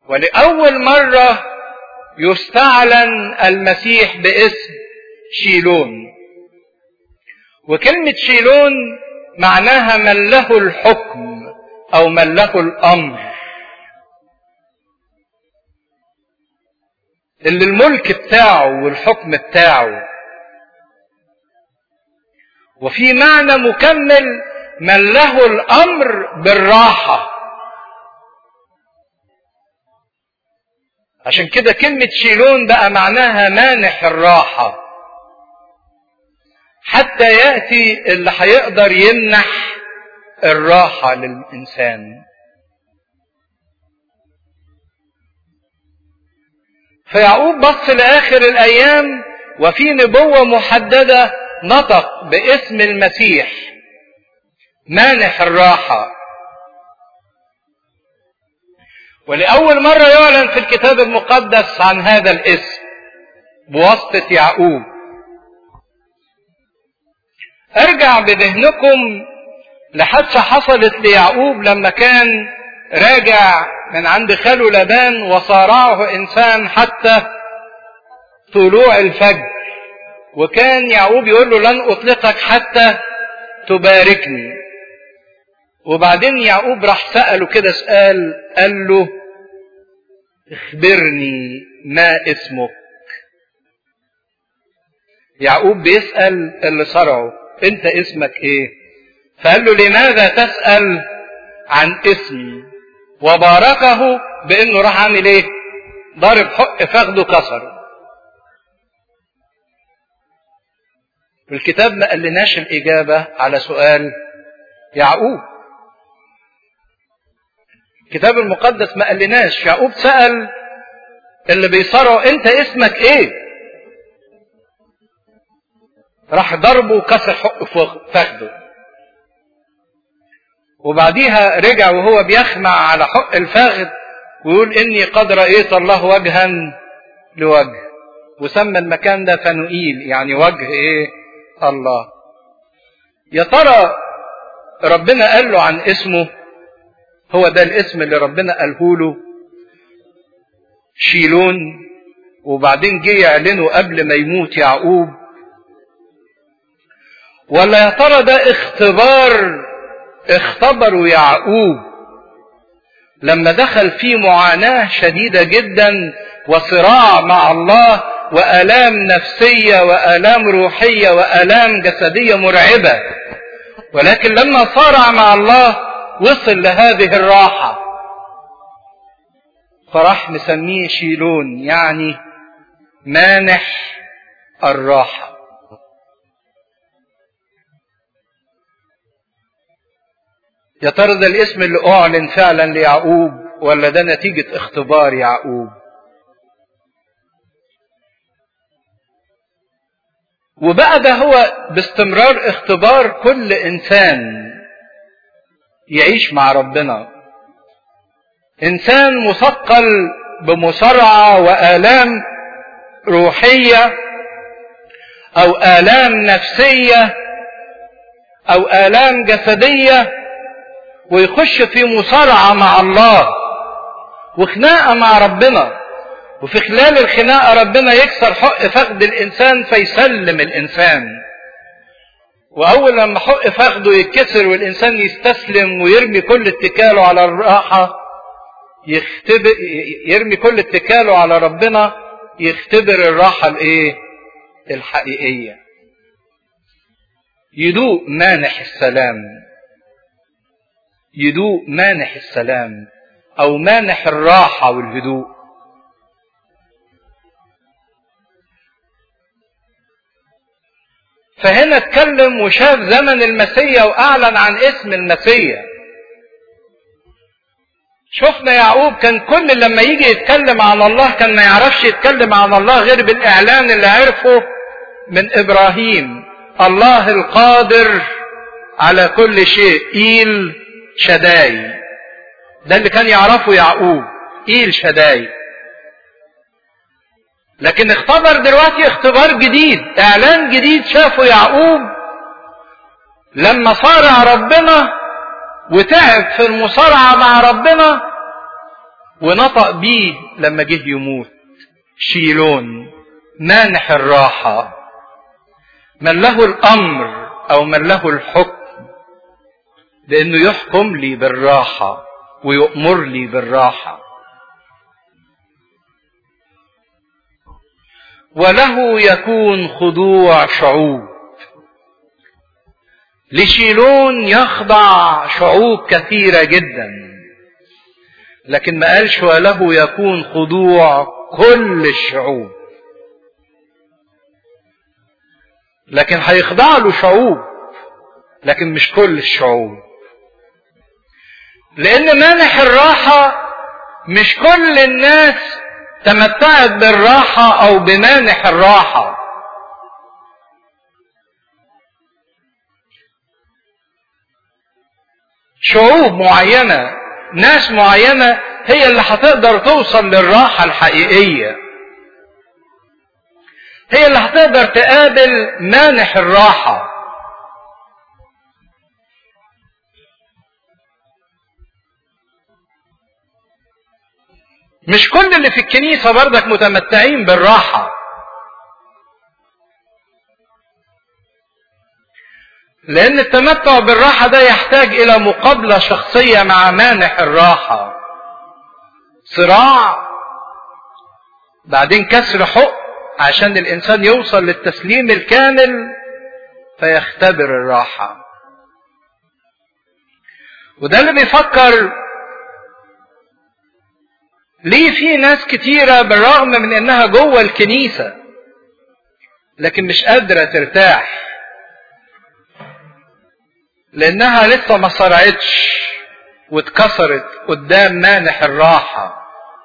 ولأول مرة يستعلن المسيح باسم شيلون وكلمة شيلون معناها من له الحكم أو من له الأمر اللي الملك بتاعه والحكم بتاعه وفي معنى مكمل من له الامر بالراحه عشان كده كلمة شيلون بقى معناها مانح الراحة حتى يأتي اللي هيقدر يمنح الراحة للإنسان فيعقوب بص لآخر الأيام وفي نبوة محددة نطق باسم المسيح مانح الراحة ولأول مرة يعلن في الكتاب المقدس عن هذا الاسم بواسطة يعقوب ارجع بذهنكم لحادثة حصلت ليعقوب لما كان راجع من عند خاله لبان وصارعه انسان حتى طلوع الفجر وكان يعقوب يقول له لن اطلقك حتى تباركني وبعدين يعقوب راح سأله كده سؤال قال له اخبرني ما اسمك يعقوب بيسأل اللي صرعه انت اسمك ايه فقال له لماذا تسأل عن اسمي وباركه بانه راح عامل ايه ضارب حق فخده كسر الكتاب ما قالناش الإجابة على سؤال يعقوب الكتاب المقدس ما قالناش يعقوب سأل اللي بيصارعه انت اسمك ايه راح ضربه وكسر حق فخده وبعديها رجع وهو بيخمع على حق الفخذ ويقول اني قد رأيت الله وجها لوجه وسمى المكان ده فنوئيل يعني وجه ايه الله يا ترى ربنا قال له عن اسمه هو ده الاسم اللي ربنا قاله له شيلون وبعدين جه يعلنه قبل ما يموت يعقوب ولا يا ترى ده اختبار اختبروا يعقوب لما دخل في معاناة شديدة جدا وصراع مع الله وآلام نفسية وآلام روحية وآلام جسدية مرعبة ولكن لما صارع مع الله وصل لهذه الراحة فراح مسميه شيلون يعني مانح الراحة يا ترى ده الاسم اللي أعلن فعلا ليعقوب ولا ده نتيجة اختبار يعقوب وبقى ده هو باستمرار اختبار كل انسان يعيش مع ربنا انسان مثقل بمصارعه والام روحيه او الام نفسيه او الام جسديه ويخش في مصارعه مع الله وخناقه مع ربنا وفي خلال الخناقة ربنا يكسر حق فخد الإنسان فيسلم الإنسان وأول لما حق فخده يتكسر والإنسان يستسلم ويرمي كل اتكاله على الراحة يختبر يرمي كل اتكاله على ربنا يختبر الراحة الإيه؟ الحقيقية. يدوق مانح السلام. يدوق مانح السلام أو مانح الراحة والهدوء. فهنا اتكلم وشاف زمن المسيا واعلن عن اسم المسيا شفنا يعقوب كان كل لما يجي يتكلم عن الله كان ما يعرفش يتكلم عن الله غير بالاعلان اللي عرفه من ابراهيم الله القادر على كل شيء ايل شداي ده اللي كان يعرفه يعقوب ايل شداي لكن اختبر دلوقتي اختبار جديد اعلان جديد شافه يعقوب لما صارع ربنا وتعب في المصارعة مع ربنا ونطق بيه لما جه يموت شيلون مانح الراحة من له الأمر أو من له الحكم بأنه يحكم لي بالراحة ويؤمر لي بالراحة وله يكون خضوع شعوب لشيلون يخضع شعوب كثيرة جدا لكن ما قالش وله يكون خضوع كل الشعوب لكن هيخضع له شعوب لكن مش كل الشعوب لان مانح الراحة مش كل الناس تمتعت بالراحة او بمانح الراحة شعوب معينة ناس معينة هي اللي هتقدر توصل للراحة الحقيقية هي اللي هتقدر تقابل مانح الراحة مش كل اللي في الكنيسة برضك متمتعين بالراحة لأن التمتع بالراحة ده يحتاج إلى مقابلة شخصية مع مانح الراحة صراع بعدين كسر حق عشان الإنسان يوصل للتسليم الكامل فيختبر الراحة وده اللي بيفكر ليه في ناس كتيرة بالرغم من انها جوه الكنيسة لكن مش قادرة ترتاح لانها لسه ما صرعتش واتكسرت قدام مانح الراحة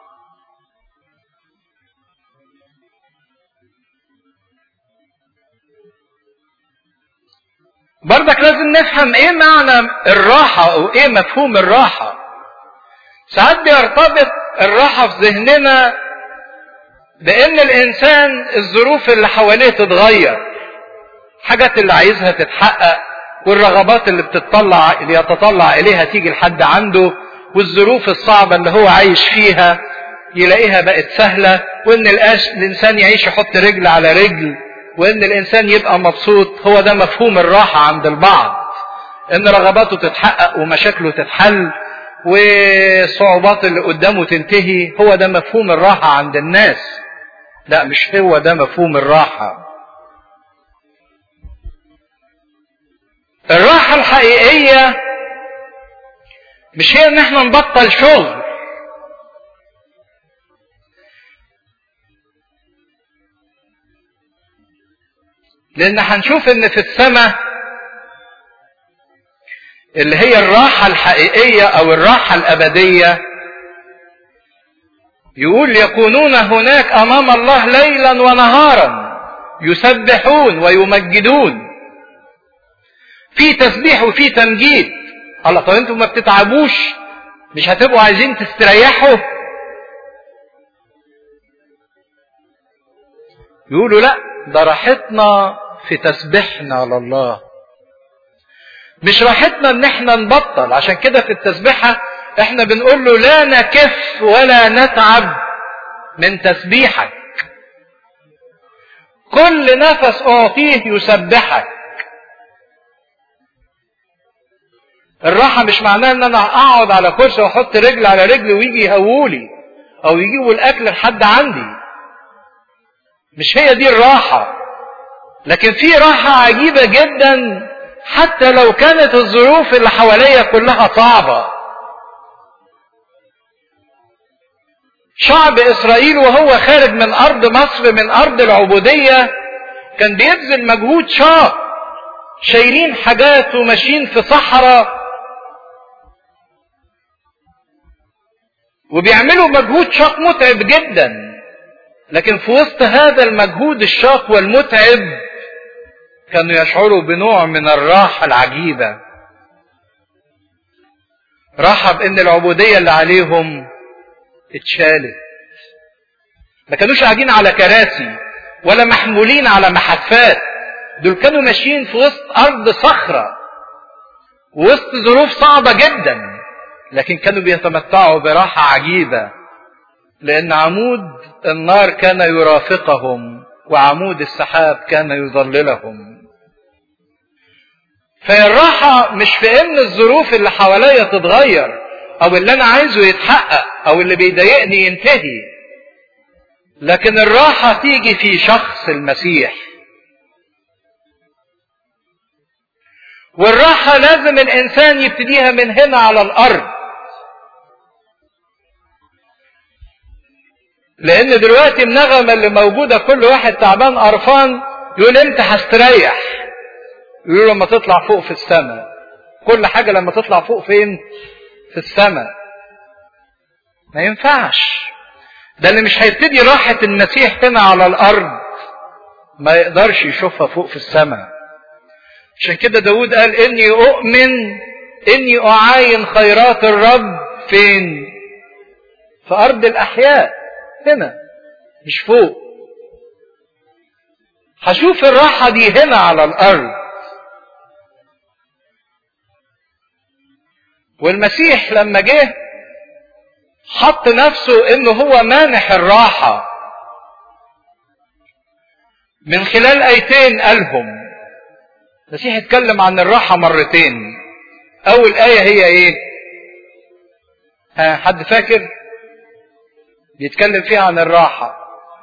برضك لازم نفهم ايه معنى الراحة او ايه مفهوم الراحة ساعات بيرتبط الراحة في ذهننا بان الانسان الظروف اللي حواليه تتغير حاجات اللي عايزها تتحقق والرغبات اللي بتطلع اللي يتطلع اليها تيجي لحد عنده والظروف الصعبة اللي هو عايش فيها يلاقيها بقت سهلة وان الانسان يعيش يحط رجل على رجل وان الانسان يبقى مبسوط هو ده مفهوم الراحة عند البعض ان رغباته تتحقق ومشاكله تتحل والصعوبات اللي قدامه تنتهي هو ده مفهوم الراحة عند الناس لا مش هو ده مفهوم الراحة الراحة الحقيقية مش هي ان احنا نبطل شغل لان هنشوف ان في السماء اللي هي الراحة الحقيقية او الراحة الابدية يقول يكونون هناك امام الله ليلا ونهارا يسبحون ويمجدون في تسبيح وفي تمجيد الله طب انتوا ما بتتعبوش مش هتبقوا عايزين تستريحوا يقولوا لا ده راحتنا في تسبيحنا لله مش راحتنا ان احنا نبطل عشان كده في التسبيحة احنا بنقول له لا نكف ولا نتعب من تسبيحك كل نفس اعطيه يسبحك الراحة مش معناها ان انا اقعد على كرسي واحط رجل على رجل ويجي يهولي او يجيبوا الاكل لحد عندي مش هي دي الراحة لكن في راحة عجيبة جدا حتى لو كانت الظروف اللي حواليا كلها صعبة شعب اسرائيل وهو خارج من ارض مصر من ارض العبودية كان بيبذل مجهود شاق شايلين حاجات وماشيين في صحراء وبيعملوا مجهود شاق متعب جدا لكن في وسط هذا المجهود الشاق والمتعب كانوا يشعروا بنوع من الراحة العجيبة راحة بان العبودية اللي عليهم اتشالت ما كانوش قاعدين على كراسي ولا محمولين على محفات دول كانوا ماشيين في وسط ارض صخرة وسط ظروف صعبة جدا لكن كانوا بيتمتعوا براحة عجيبة لأن عمود النار كان يرافقهم وعمود السحاب كان يظللهم فهي الراحة مش في ان الظروف اللي حواليا تتغير او اللي انا عايزه يتحقق او اللي بيضايقني ينتهي لكن الراحة تيجي في شخص المسيح والراحة لازم الانسان يبتديها من هنا على الارض لان دلوقتي النغمة اللي موجودة كل واحد تعبان قرفان يقول امتى هستريح يقولوا لما تطلع فوق في السماء كل حاجة لما تطلع فوق فين في السماء ما ينفعش ده اللي مش هيبتدي راحة المسيح هنا على الأرض ما يقدرش يشوفها فوق في السماء عشان كده داود قال إني أؤمن إني أعاين خيرات الرب فين في أرض الأحياء هنا مش فوق هشوف الراحة دي هنا على الأرض والمسيح لما جه حط نفسه انه هو مانح الراحة من خلال ايتين قالهم المسيح اتكلم عن الراحة مرتين اول اية هي ايه ها حد فاكر بيتكلم فيها عن الراحة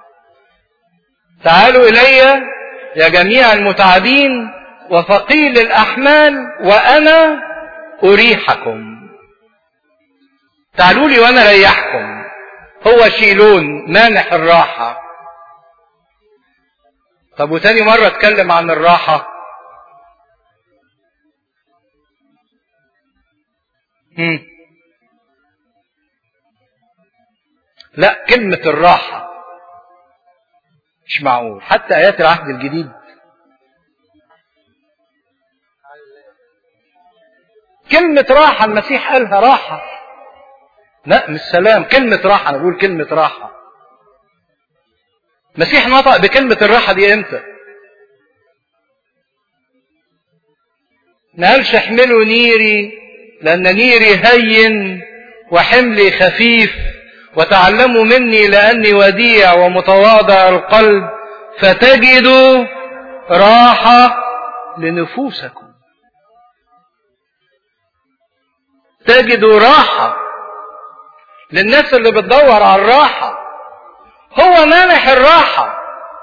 تعالوا الي يا جميع المتعبين وثقيل الاحمال وانا اريحكم تعالوا لي وانا اريحكم هو شيلون مانح الراحة طب وتاني مرة اتكلم عن الراحة هم. لا كلمة الراحة مش معقول حتى آيات العهد الجديد كلمة راحة المسيح قالها راحة لا مش سلام كلمة راحة أنا بقول كلمة راحة المسيح نطق بكلمة الراحة دي امتى؟ ما قالش احملوا نيري لأن نيري هين وحملي خفيف وتعلموا مني لأني وديع ومتواضع القلب فتجدوا راحة لنفوسكم تجدوا راحة للناس اللي بتدور على الراحة هو مانح الراحة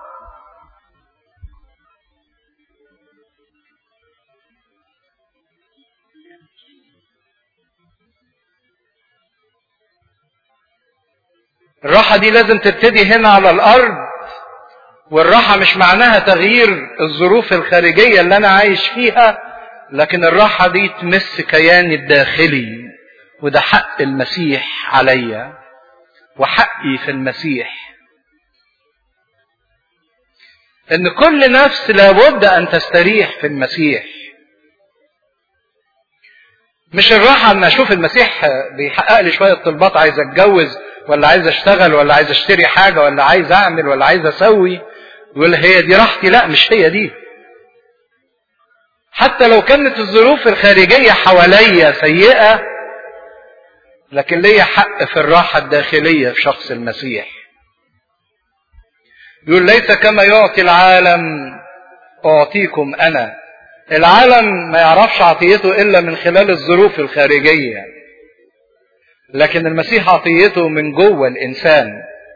الراحة دي لازم تبتدي هنا على الأرض والراحة مش معناها تغيير الظروف الخارجية اللي أنا عايش فيها لكن الراحة دي تمس كياني الداخلي وده حق المسيح عليا وحقي في المسيح ان كل نفس لابد ان تستريح في المسيح مش الراحة ان اشوف المسيح بيحقق لي شوية طلبات عايز اتجوز ولا عايز اشتغل ولا عايز اشتري حاجة ولا عايز اعمل ولا عايز اسوي يقول هي دي راحتي لا مش هي دي حتى لو كانت الظروف الخارجية حواليا سيئة لكن ليا حق في الراحة الداخلية في شخص المسيح يقول ليس كما يعطي العالم أعطيكم أنا العالم ما يعرفش عطيته إلا من خلال الظروف الخارجية لكن المسيح عطيته من جوه الإنسان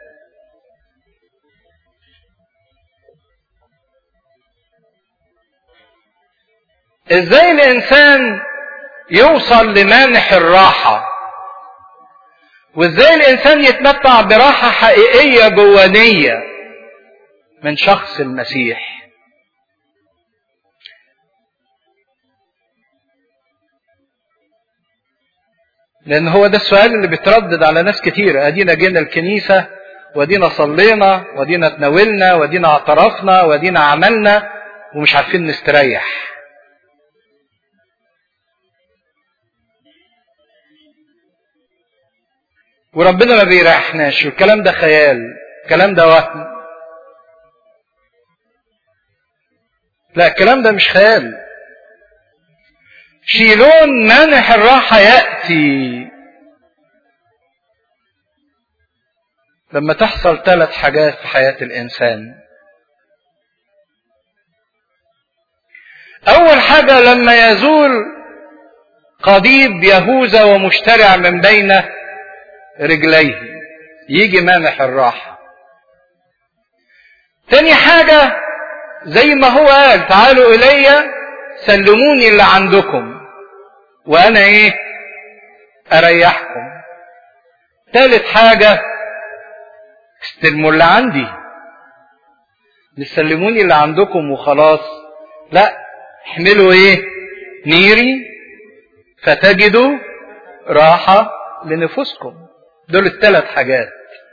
ازاي الانسان يوصل لمانح الراحة وازاي الانسان يتمتع براحة حقيقية جوانية من شخص المسيح لان هو ده السؤال اللي بيتردد على ناس كتير ادينا جينا الكنيسة ودينا صلينا ودينا تناولنا ودينا اعترفنا ودينا عملنا ومش عارفين نستريح وربنا ما بيريحناش والكلام ده خيال الكلام ده وهم لا الكلام ده مش خيال شيلون مانح الراحة يأتي لما تحصل ثلاث حاجات في حياة الإنسان أول حاجة لما يزول قضيب يهوذا ومشترع من بين رجليه يجي مانح الراحة تاني حاجة زي ما هو قال تعالوا إلي سلموني اللي عندكم وأنا إيه أريحكم تالت حاجة استلموا اللي عندي مش سلموني اللي عندكم وخلاص لا احملوا ايه نيري فتجدوا راحة لنفوسكم دول الثلاث حاجات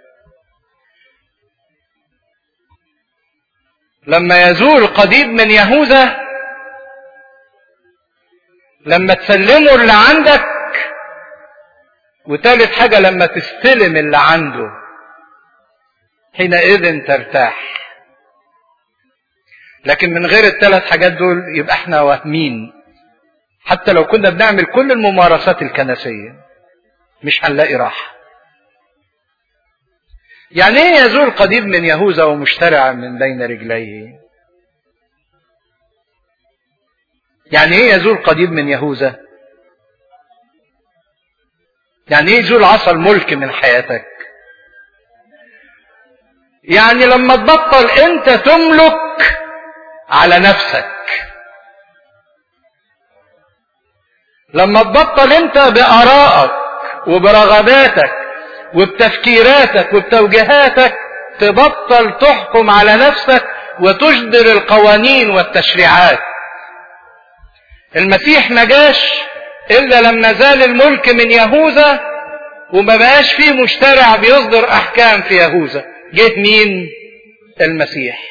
لما يزول قضيب من يهوذا لما تسلموا اللي عندك وتالت حاجة لما تستلم اللي عنده حينئذ ترتاح لكن من غير الثلاث حاجات دول يبقى احنا واهمين حتى لو كنا بنعمل كل الممارسات الكنسية مش هنلاقي راحة يعني ايه يزول قضيب من يهوذا ومشترع من بين رجليه يعني ايه يزول قضيب من يهوذا يعني ايه يزول عصا الملك من حياتك يعني لما تبطل انت تملك على نفسك لما تبطل انت بارائك وبرغباتك وبتفكيراتك وبتوجيهاتك تبطل تحكم على نفسك وتجدر القوانين والتشريعات المسيح ما جاش الا لما زال الملك من يهوذا وما بقاش فيه مشترع بيصدر احكام في يهوذا جه مين المسيح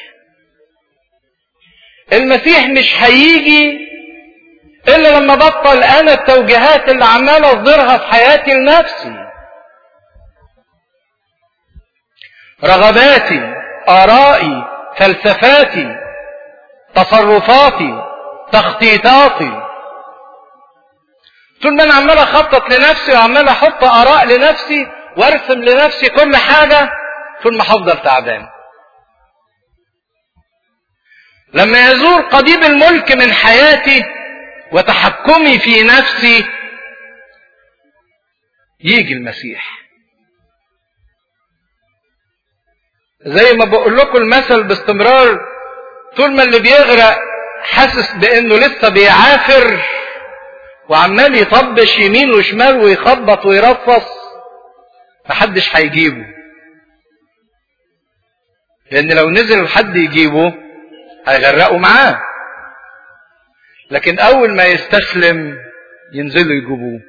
المسيح مش هيجي الا لما بطل انا التوجيهات اللي عمال اصدرها في حياتي لنفسي رغباتي ارائي فلسفاتي تصرفاتي تخطيطاتي طول ما انا عمال اخطط لنفسي وعمال احط اراء لنفسي وارسم لنفسي كل حاجه طول ما هفضل تعبان لما يزور قضيب الملك من حياتي وتحكمي في نفسي يجي المسيح زي ما بقول لكم المثل باستمرار طول ما اللي بيغرق حاسس بانه لسه بيعافر وعمال يطبش يمين وشمال ويخبط ويرفص محدش هيجيبه لان لو نزل حد يجيبه هيغرقوا معاه لكن اول ما يستسلم ينزلوا يجيبوه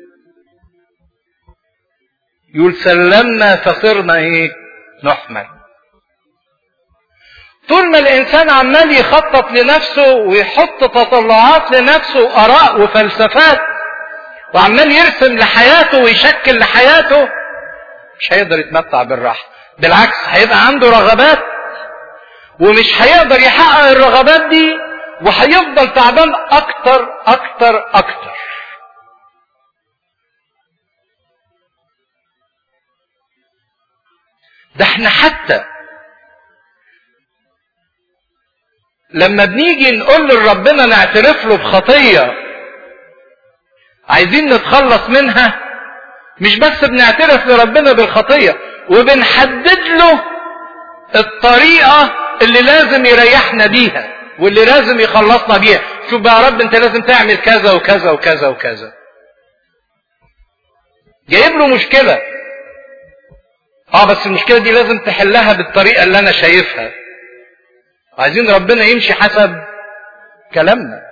يقول سلمنا فصرنا ايه نحمل طول ما الانسان عمال يخطط لنفسه ويحط تطلعات لنفسه واراء وفلسفات وعمال يرسم لحياته ويشكل لحياته مش هيقدر يتمتع بالراحه بالعكس هيبقى عنده رغبات ومش هيقدر يحقق الرغبات دي وهيفضل تعبان اكتر اكتر اكتر ده احنا حتى لما بنيجي نقول لربنا نعترف له بخطية عايزين نتخلص منها مش بس بنعترف لربنا بالخطية وبنحدد له الطريقة اللي لازم يريحنا بيها واللي لازم يخلصنا بيها شوف بقى يا رب انت لازم تعمل كذا وكذا وكذا وكذا جايب له مشكلة اه بس المشكلة دي لازم تحلها بالطريقة اللي انا شايفها عايزين ربنا يمشي حسب كلامنا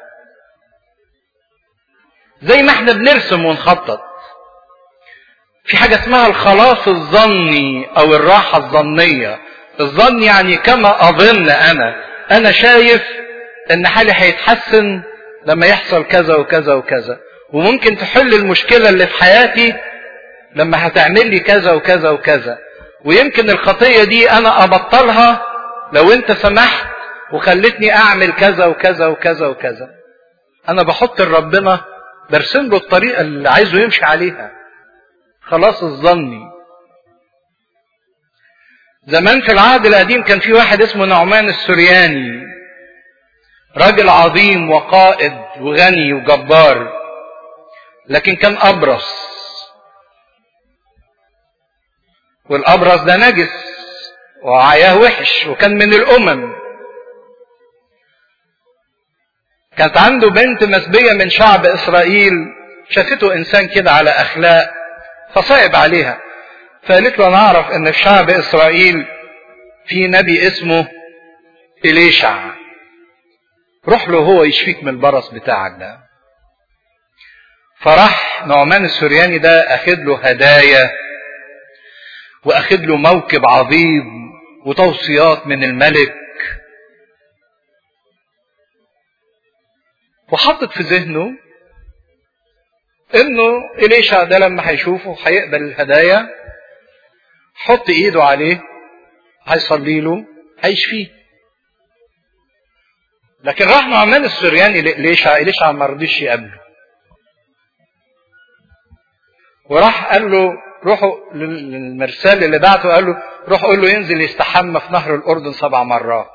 زي ما احنا بنرسم ونخطط في حاجة اسمها الخلاص الظني او الراحة الظنية الظن يعني كما اظن انا انا شايف ان حالي هيتحسن لما يحصل كذا وكذا وكذا وممكن تحل المشكلة اللي في حياتي لما هتعمل لي كذا وكذا وكذا ويمكن الخطية دي انا ابطلها لو انت سمحت وخلتني اعمل كذا وكذا وكذا وكذا انا بحط لربنا برسم له الطريقة اللي عايزه يمشي عليها خلاص الظني زمان في العهد القديم كان في واحد اسمه نعمان السرياني راجل عظيم وقائد وغني وجبار لكن كان ابرص والابرص ده نجس وعياه وحش وكان من الامم كانت عنده بنت مسبيه من شعب اسرائيل شافته انسان كده على اخلاق فصعب عليها فقالت له انا اعرف ان في شعب اسرائيل في نبي اسمه اليشع روح له هو يشفيك من البرص بتاعك ده فراح نعمان السرياني ده اخد له هدايا واخد له موكب عظيم وتوصيات من الملك وحطت في ذهنه انه اليشع ده لما هيشوفه هيقبل الهدايا حط ايده عليه هيصلي له هيشفيه لكن راح نعمان السرياني لإليشع إليشع ما رضيش يقابله وراح قال له روحوا للمرسال اللي بعته قال له روح قول له ينزل يستحمى في نهر الأردن سبع مرات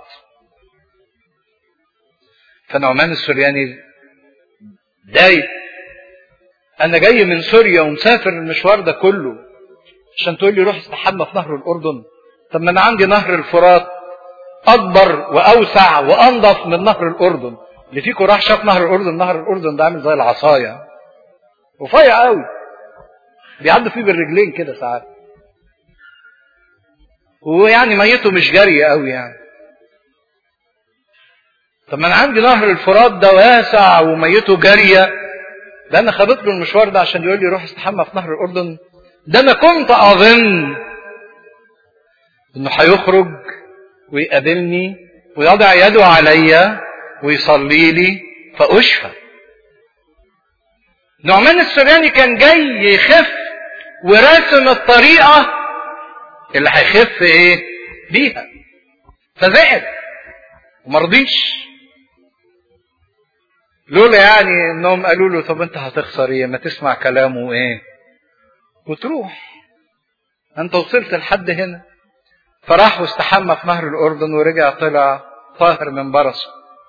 فنعمان السرياني دايق أنا جاي من سوريا ومسافر المشوار ده كله عشان تقول لي روح استحمى في نهر الأردن طب ما أنا عندي نهر الفرات أكبر وأوسع وأنظف من نهر الأردن اللي فيكم راح شاف نهر الأردن نهر الأردن ده عامل زي العصاية رفيع قوي بيعدوا فيه بالرجلين كده ساعات ويعني ميته مش جارية قوي يعني طب ما انا عندي نهر الفرات ده واسع وميته جارية ده انا خدت له المشوار ده عشان يقول لي روح استحمى في نهر الاردن ده انا كنت اظن انه هيخرج ويقابلني ويضع يده عليا ويصلي لي فاشفى نعمان السرياني كان جاي يخف وراسم الطريقة اللي هيخف ايه بيها فزعل ومرضيش لولا يعني انهم قالوا له طب انت هتخسر ايه ما تسمع كلامه ايه وتروح انت وصلت لحد هنا فراح واستحمى في نهر الاردن ورجع طلع طاهر من برصه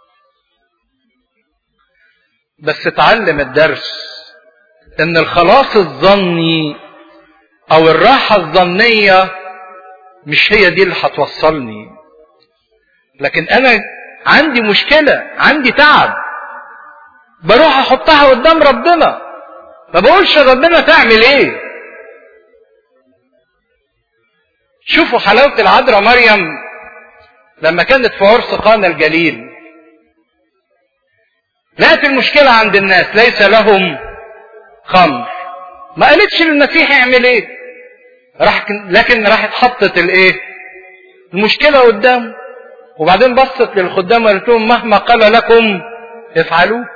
بس اتعلم الدرس ان الخلاص الظني او الراحة الظنية مش هي دي اللي هتوصلني لكن انا عندي مشكلة عندي تعب بروح احطها قدام ربنا ما بقولش ربنا تعمل ايه شوفوا حلاوة العذراء مريم لما كانت في عرس قانا الجليل لقت المشكلة عند الناس ليس لهم خمر ما قالتش للمسيح يعمل ايه راح لكن راحت حطت الايه المشكلة قدامه وبعدين بصت للخدام وقالت لهم مهما قال لكم افعلوه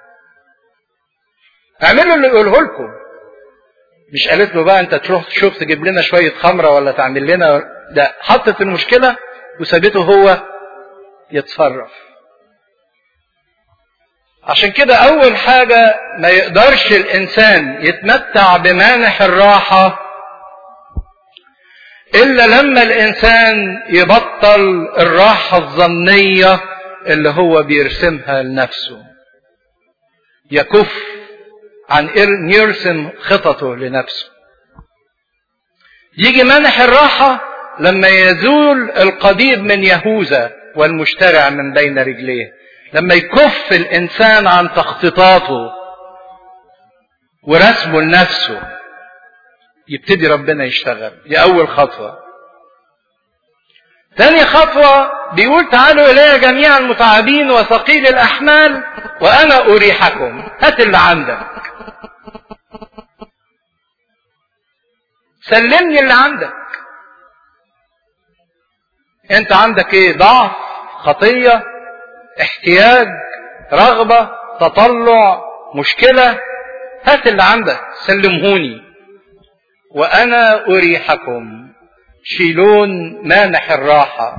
اعملوا اللي يقوله لكم مش قالت له بقى انت تروح تشوف تجيب لنا شوية خمرة ولا تعمل لنا ده حطت المشكلة وسابته هو يتصرف عشان كده اول حاجة ما يقدرش الانسان يتمتع بمانح الراحة الا لما الانسان يبطل الراحة الظنية اللي هو بيرسمها لنفسه يكف عن ان يرسم خططه لنفسه يجي مانح الراحة لما يزول القضيب من يهوذا والمشترع من بين رجليه لما يكف الانسان عن تخطيطاته ورسمه لنفسه يبتدي ربنا يشتغل دي اول خطوه تاني خطوة بيقول تعالوا إلي جميعا المتعبين وثقيل الأحمال وأنا أريحكم هات اللي عندك سلمني اللي عندك أنت عندك إيه ضعف خطية احتياج رغبة تطلع مشكلة هات اللي عندك سلمهوني وأنا أريحكم شيلون مانح الراحة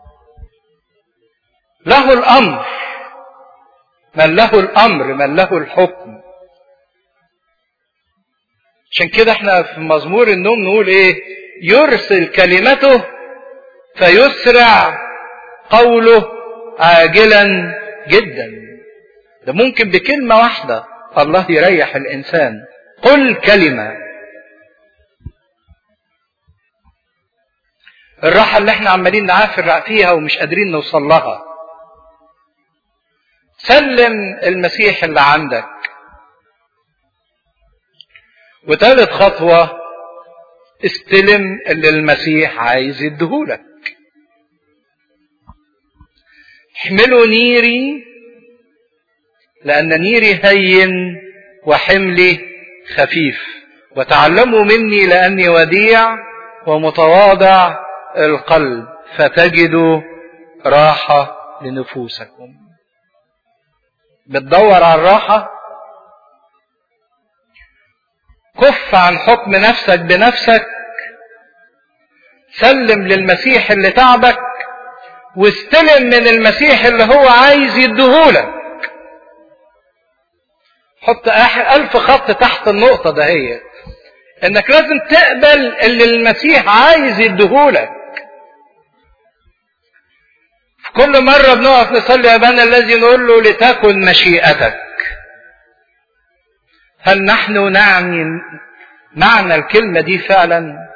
له الأمر من له الأمر من له الحكم عشان كده احنا في مزمور النوم نقول ايه يرسل كلمته فيسرع قوله عاجلا جدا ده ممكن بكلمة واحدة الله يريح الإنسان قل كلمة الراحة اللي احنا عمالين نعافر فيها ومش قادرين نوصل لها سلم المسيح اللي عندك وثالث خطوة استلم اللي المسيح عايز يديهولك احملوا نيري لأن نيري هين وحملي خفيف وتعلموا مني لأني وديع ومتواضع القلب فتجدوا راحة لنفوسكم بتدور على الراحة كف عن حكم نفسك بنفسك سلم للمسيح اللي تعبك واستلم من المسيح اللي هو عايز يديهولك حط ألف خط تحت النقطة دهيت انك لازم تقبل اللي المسيح عايز يديهولك كل مرة بنقف نصلي أبانا الذي نقول له لتكن مشيئتك هل نحن نعني معنى الكلمة دي فعلا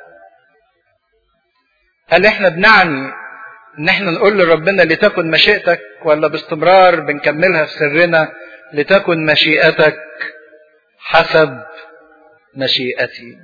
هل احنا بنعني ان احنا نقول لربنا لتكن مشيئتك ولا باستمرار بنكملها في سرنا لتكن مشيئتك حسب مشيئتي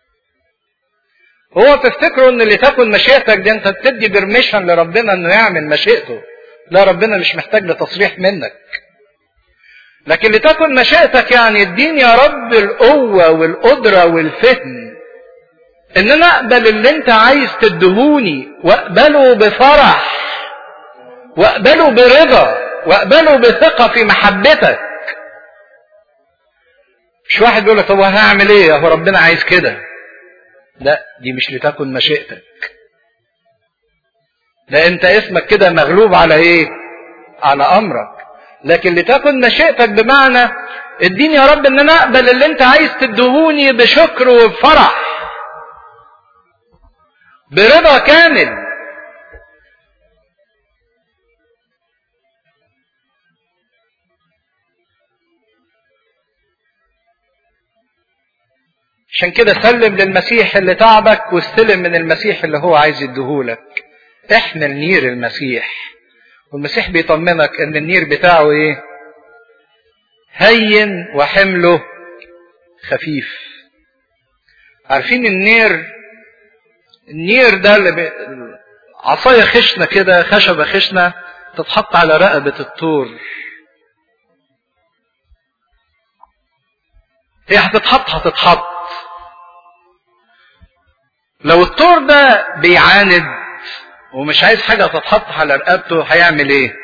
هو تفتكروا ان لتكن مشيئتك دي انت بتدي برميشن لربنا انه يعمل مشيئته لا ربنا مش محتاج لتصريح منك لكن لتكن مشيئتك يعني اديني يا رب القوة والقدرة والفهم ان انا اقبل اللي انت عايز تدهوني واقبله بفرح واقبله برضا واقبله بثقة في محبتك مش واحد بيقول لك طب هعمل ايه هو ربنا عايز كده لا دي مش لتكن مشيئتك ده انت اسمك كده مغلوب على ايه على امرك لكن لتكن مشيئتك بمعنى اديني يا رب ان انا اقبل اللي انت عايز تدهوني بشكر وبفرح برضا كامل عشان كده سلم للمسيح اللي تعبك واستلم من المسيح اللي هو عايز يديهولك احمل نير المسيح والمسيح بيطمنك ان النير بتاعه ايه هين وحمله خفيف عارفين النير النير ده اللي بي... عصاية خشنة كده خشبة خشنة تتحط على رقبة الطور هي هتتحط هتتحط لو الطور ده بيعاند ومش عايز حاجة تتحط على رقبته هيعمل ايه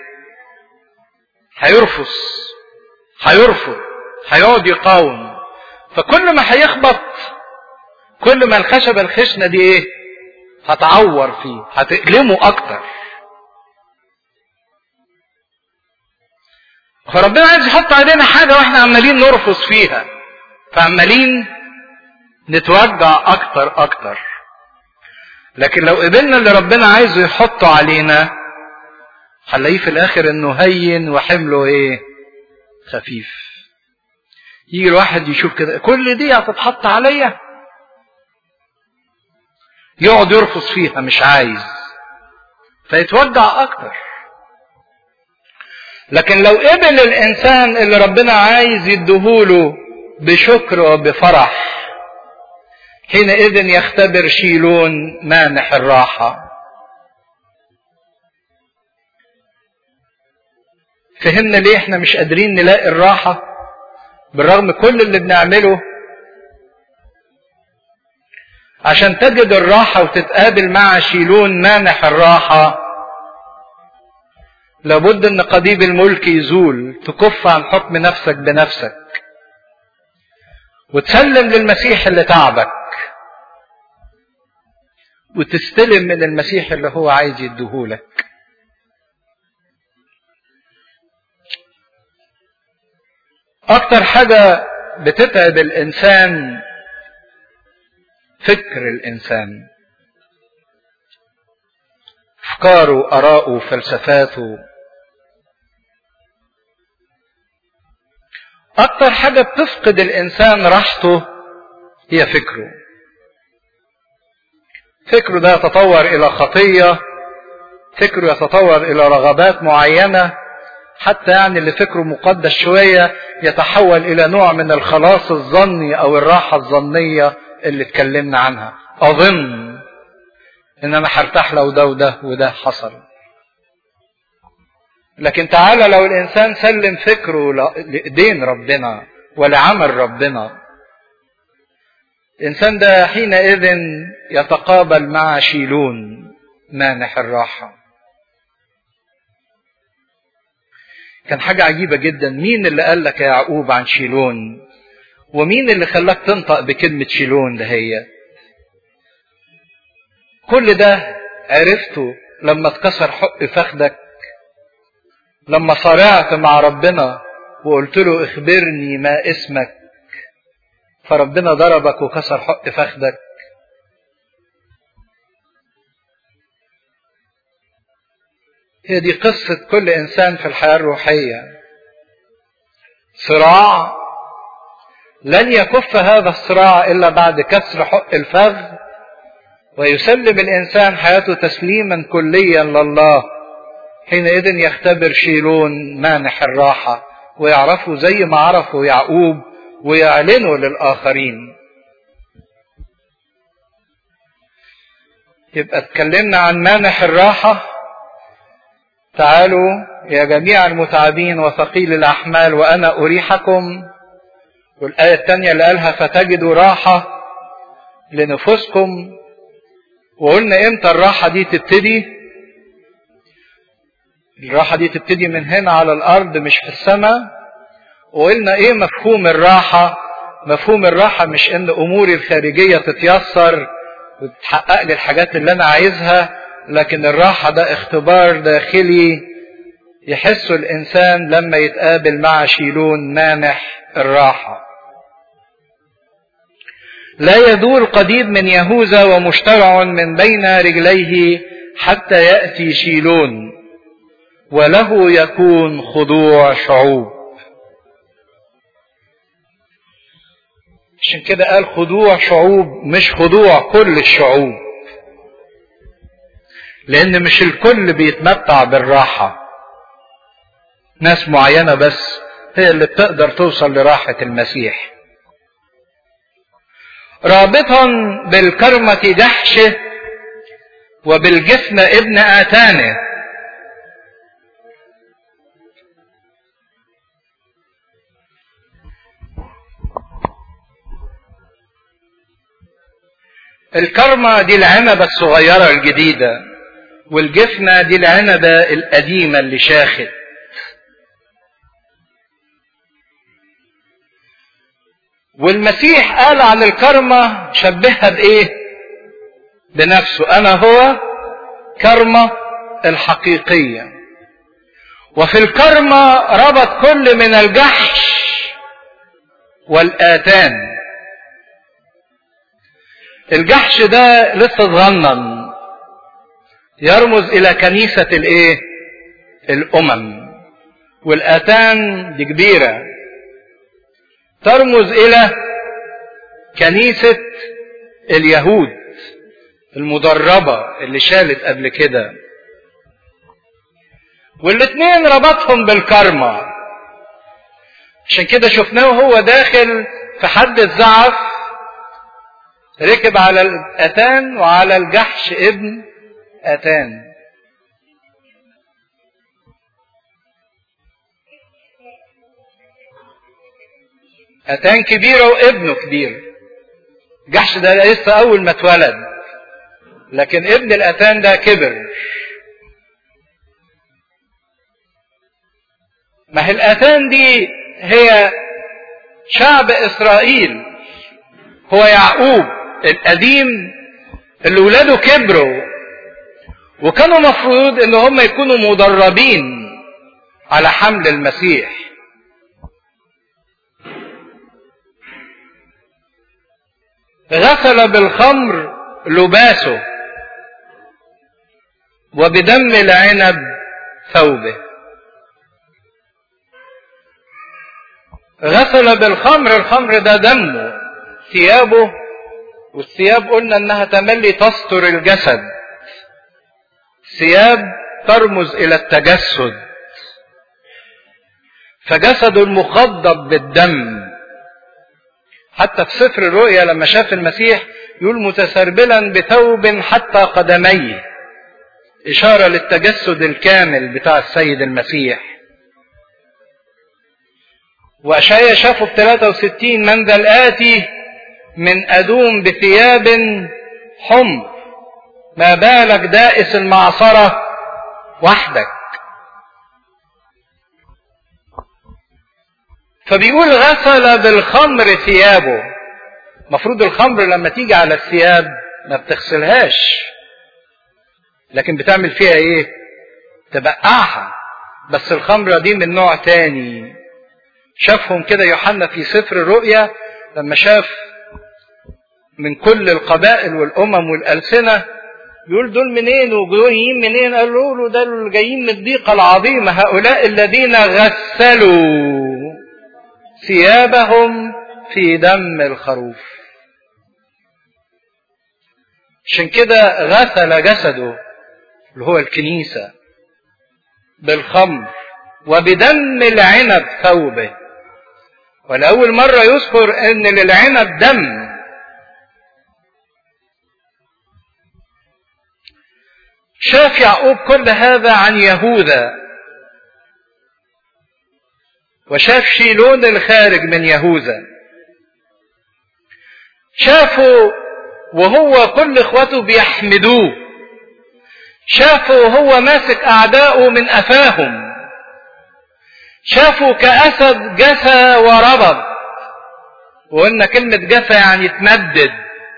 هيرفص هيرفض هيقعد يقاوم فكل ما هيخبط كل ما الخشبة الخشنة دي ايه هتعور فيه هتألمه اكتر فربنا عايز يحط علينا حاجة واحنا عمالين نرفص فيها فعمالين نتوجع اكتر اكتر لكن لو قبلنا اللي ربنا عايزه يحطه علينا هنلاقيه في الاخر انه هين وحمله ايه خفيف يجي الواحد يشوف كده كل دي هتتحط عليا يقعد يرفض فيها مش عايز فيتوجع اكتر لكن لو قبل الانسان اللي ربنا عايز يديهوله بشكر وبفرح حينئذ يختبر شيلون مانح الراحة فهمنا ليه احنا مش قادرين نلاقي الراحة بالرغم كل اللي بنعمله عشان تجد الراحة وتتقابل مع شيلون مانح الراحة لابد ان قضيب الملك يزول تكف عن حكم نفسك بنفسك وتسلم للمسيح اللي تعبك وتستلم من المسيح اللي هو عايز يديهولك اكتر حاجة بتتعب الانسان فكر الانسان أفكاره آراءه فلسفاته أكتر حاجة بتفقد الإنسان راحته هي فكره فكره ده يتطور إلى خطية فكره يتطور إلى رغبات معينة حتى يعني اللي فكره مقدس شوية يتحول إلى نوع من الخلاص الظني أو الراحة الظنية اللي اتكلمنا عنها أظن إن أنا هرتاح لو ده وده وده حصل لكن تعالى لو الإنسان سلم فكره لإيدين ربنا ولعمل ربنا الإنسان ده حينئذ يتقابل مع شيلون مانح الراحة كان حاجة عجيبة جدا مين اللي قال لك يا يعقوب عن شيلون ومين اللي خلاك تنطق بكلمة شيلون ده هي كل ده عرفته لما اتكسر حق فخدك لما صارعت مع ربنا وقلت له اخبرني ما اسمك فربنا ضربك وكسر حق فخدك هي دي قصة كل إنسان في الحياة الروحية صراع لن يكف هذا الصراع إلا بعد كسر حق الفخذ ويسلم الإنسان حياته تسليما كليا لله حينئذ يختبر شيلون مانح الراحة ويعرفوا زي ما عرفوا يعقوب ويعلنوا للآخرين يبقى اتكلمنا عن مانح الراحة تعالوا يا جميع المتعبين وثقيل الأحمال وأنا أريحكم والآية الثانية اللي قالها فتجدوا راحة لنفوسكم وقلنا امتى الراحة دي تبتدي الراحة دي تبتدي من هنا على الأرض مش في السماء وقلنا ايه مفهوم الراحة مفهوم الراحة مش ان اموري الخارجية تتيسر وتحقق لي الحاجات اللي انا عايزها لكن الراحة ده اختبار داخلي يحسه الانسان لما يتقابل مع شيلون مانح الراحة لا يدور قضيب من يهوذا ومشترع من بين رجليه حتى يأتي شيلون وله يكون خضوع شعوب عشان كده قال خضوع شعوب مش خضوع كل الشعوب لان مش الكل بيتمتع بالراحة ناس معينة بس هي اللي بتقدر توصل لراحة المسيح رابطا بالكرمة جحشه وبالجفن ابن آتانه الكرمة دي العنبة الصغيرة الجديدة والجفنة دي العنبة القديمة اللي شاخت والمسيح قال عن الكرمة شبهها بإيه؟ بنفسه أنا هو كرمة الحقيقية وفي الكرمة ربط كل من الجحش والآتان الجحش ده لسه صغنن يرمز الى كنيسة الايه الامم والاتان دي كبيرة ترمز الى كنيسة اليهود المدربة اللي شالت قبل كده والاتنين ربطهم بالكرمة عشان كده شفناه وهو داخل في حد الزعف ركب على الأتان وعلى الجحش ابن أتان أتان كبيرة وابنه كبير جحش ده لسه أول ما اتولد لكن ابن الأتان ده كبر ما هي الأتان دي هي شعب إسرائيل هو يعقوب القديم اللي ولاده كبروا وكانوا مفروض ان هم يكونوا مدربين على حمل المسيح غسل بالخمر لباسه وبدم العنب ثوبه غسل بالخمر الخمر ده دمه ثيابه والثياب قلنا انها تملي تستر الجسد ثياب ترمز الى التجسد فجسده المخضب بالدم حتى في سفر الرؤيا لما شاف المسيح يقول متسربلا بثوب حتى قدميه إشارة للتجسد الكامل بتاع السيد المسيح وأشعيا شافه ب 63 من ذا الآتي من أدوم بثياب حمر ما بالك دائس المعصرة وحدك فبيقول غسل بالخمر ثيابه مفروض الخمر لما تيجي على الثياب ما بتغسلهاش لكن بتعمل فيها ايه تبقعها بس الخمرة دي من نوع تاني شافهم كده يوحنا في سفر الرؤيا لما شاف من كل القبائل والامم والالسنه يقول دول منين وجايين منين قالوا له ده جايين من الضيقه العظيمه هؤلاء الذين غسلوا ثيابهم في دم الخروف عشان كده غسل جسده اللي هو الكنيسة بالخمر وبدم العنب ثوبه ولأول مرة يذكر أن للعنب دم شاف يعقوب كل هذا عن يهوذا وشاف شيلون الخارج من يهوذا شافوا وهو كل اخوته بيحمدوه شافوا وهو ماسك اعدائه من افاهم شافوا كاسد جثى وربض وقلنا كلمة جثى يعني تمدد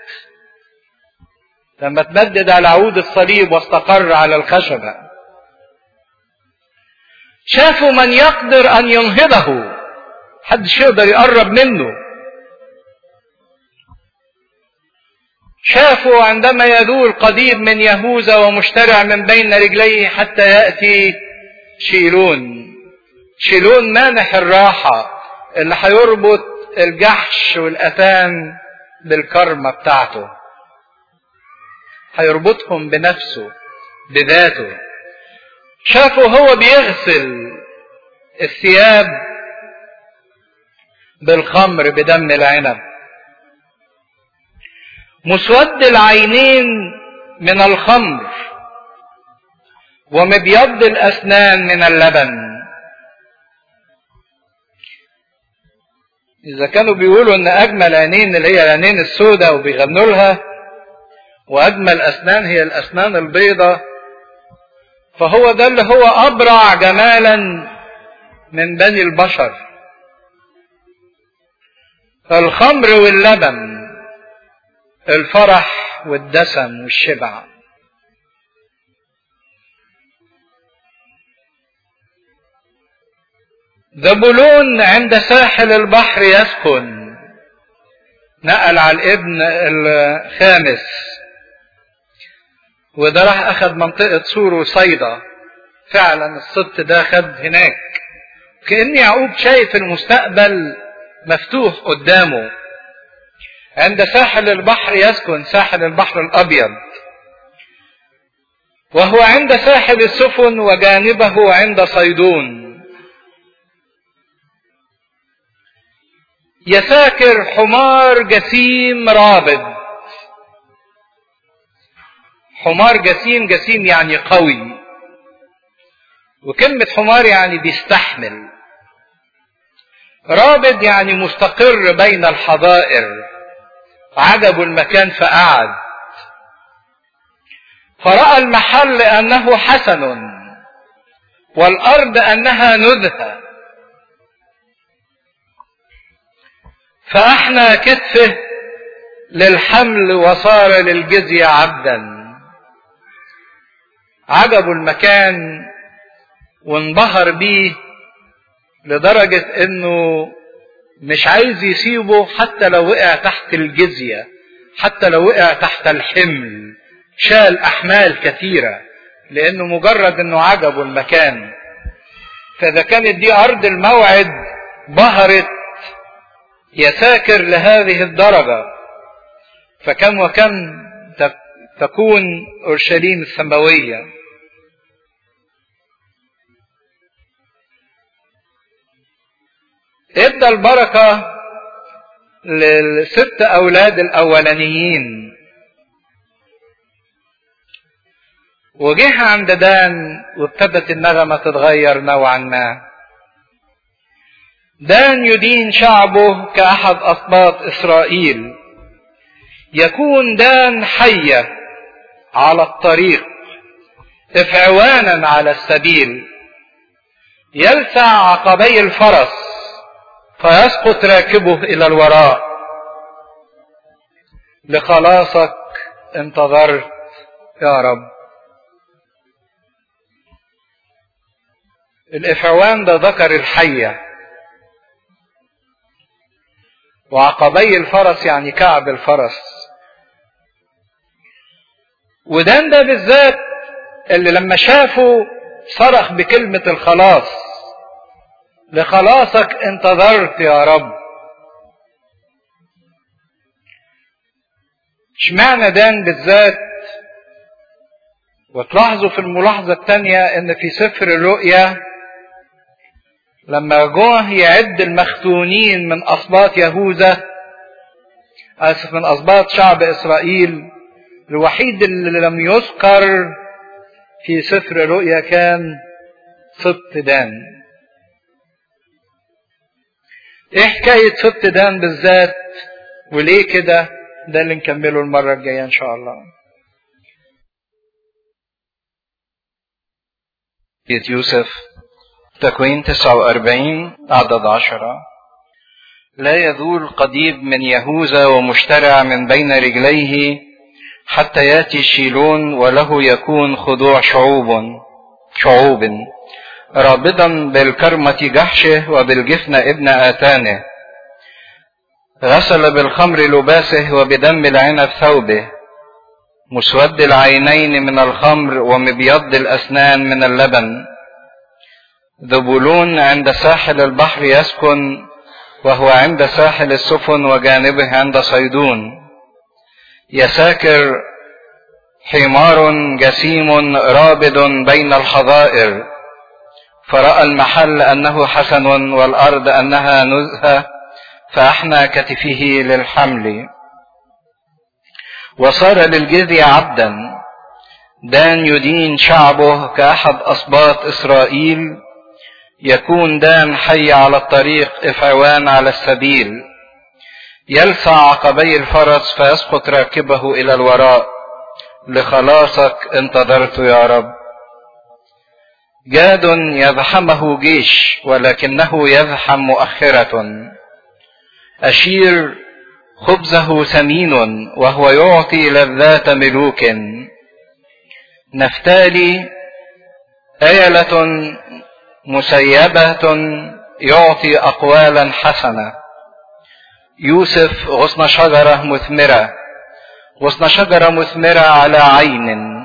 لما تمدد على عود الصليب واستقر على الخشبة شافوا من يقدر ان ينهضه محدش يقدر يقرب منه شافوا عندما يذول قضيب من يهوذا ومشترع من بين رجليه حتى ياتي شيلون شيلون مانح الراحه اللي هيربط الجحش والاثان بالكرمه بتاعته هيربطهم بنفسه بذاته شافوا هو بيغسل الثياب بالخمر بدم العنب مسود العينين من الخمر ومبيض الاسنان من اللبن اذا كانوا بيقولوا ان اجمل عينين اللي هي العينين السوداء وبيغنوا لها واجمل اسنان هي الاسنان البيضاء فهو ده اللي هو ابرع جمالا من بني البشر الخمر واللبن الفرح والدسم والشبع ذبولون عند ساحل البحر يسكن نقل على الابن الخامس وده راح اخذ منطقة سور وصيدا فعلا السبط ده خد هناك كأن يعقوب شايف المستقبل مفتوح قدامه عند ساحل البحر يسكن ساحل البحر الأبيض وهو عند ساحل السفن وجانبه عند صيدون يساكر حمار جسيم رابض حمار جسيم جسيم يعني قوي وكلمة حمار يعني بيستحمل رابض يعني مستقر بين الحظائر عجبوا المكان فقعد فرأى المحل أنه حسن والأرض أنها نزهة فأحنى كتفه للحمل وصار للجزية عبدا عجبوا المكان وانبهر بيه لدرجة انه مش عايز يسيبه حتى لو وقع تحت الجزية حتى لو وقع تحت الحمل شال احمال كثيرة لانه مجرد انه عجبه المكان فاذا كانت دي ارض الموعد بهرت يساكر لهذه الدرجة فكم وكم تكون اورشليم السماويه ادى البركة للست أولاد الأولانيين وجه عند دان وابتدت النغمة تتغير نوعا ما دان يدين شعبه كأحد أسباط إسرائيل يكون دان حية على الطريق افعوانا على السبيل يلسع عقبي الفرس فيسقط راكبه الى الوراء لخلاصك انتظرت يا رب الافعوان ده ذكر الحية وعقبي الفرس يعني كعب الفرس ودان ده بالذات اللي لما شافه صرخ بكلمة الخلاص لخلاصك انتظرت يا رب اشمعنى دان بالذات وتلاحظوا في الملاحظة الثانية ان في سفر الرؤيا لما جوه يعد المختونين من اسباط يهوذا اسف من اسباط شعب اسرائيل الوحيد اللي لم يذكر في سفر الرؤيا كان سبط دان ايه حكاية سبط دان بالذات وليه كده ده اللي نكمله المرة الجاية ان شاء الله يوسف تكوين 49 عدد عشرة لا يذول قضيب من يهوذا ومشترع من بين رجليه حتى ياتي شيلون وله يكون خضوع شعوب شعوب رابضا بالكرمة جحشه وبالجفن ابن آتانه غسل بالخمر لباسه وبدم العنب ثوبه مسود العينين من الخمر ومبيض الأسنان من اللبن ذبولون عند ساحل البحر يسكن وهو عند ساحل السفن وجانبه عند صيدون يساكر حمار جسيم رابض بين الحظائر فرأى المحل أنه حسن والأرض أنها نزهة فأحنى كتفه للحمل وصار للجذي عبدا دان يدين شعبه كأحد أسباط إسرائيل يكون دان حي على الطريق إفعوان على السبيل يلسع عقبي الفرس فيسقط راكبه إلى الوراء لخلاصك انتظرت يا رب جاد يزحمه جيش ولكنه يزحم مؤخرة أشير خبزه ثمين وهو يعطي لذات ملوك نفتالي أيلة مسيبة يعطي أقوالا حسنة يوسف غصن شجرة مثمرة غصن شجرة مثمرة على عين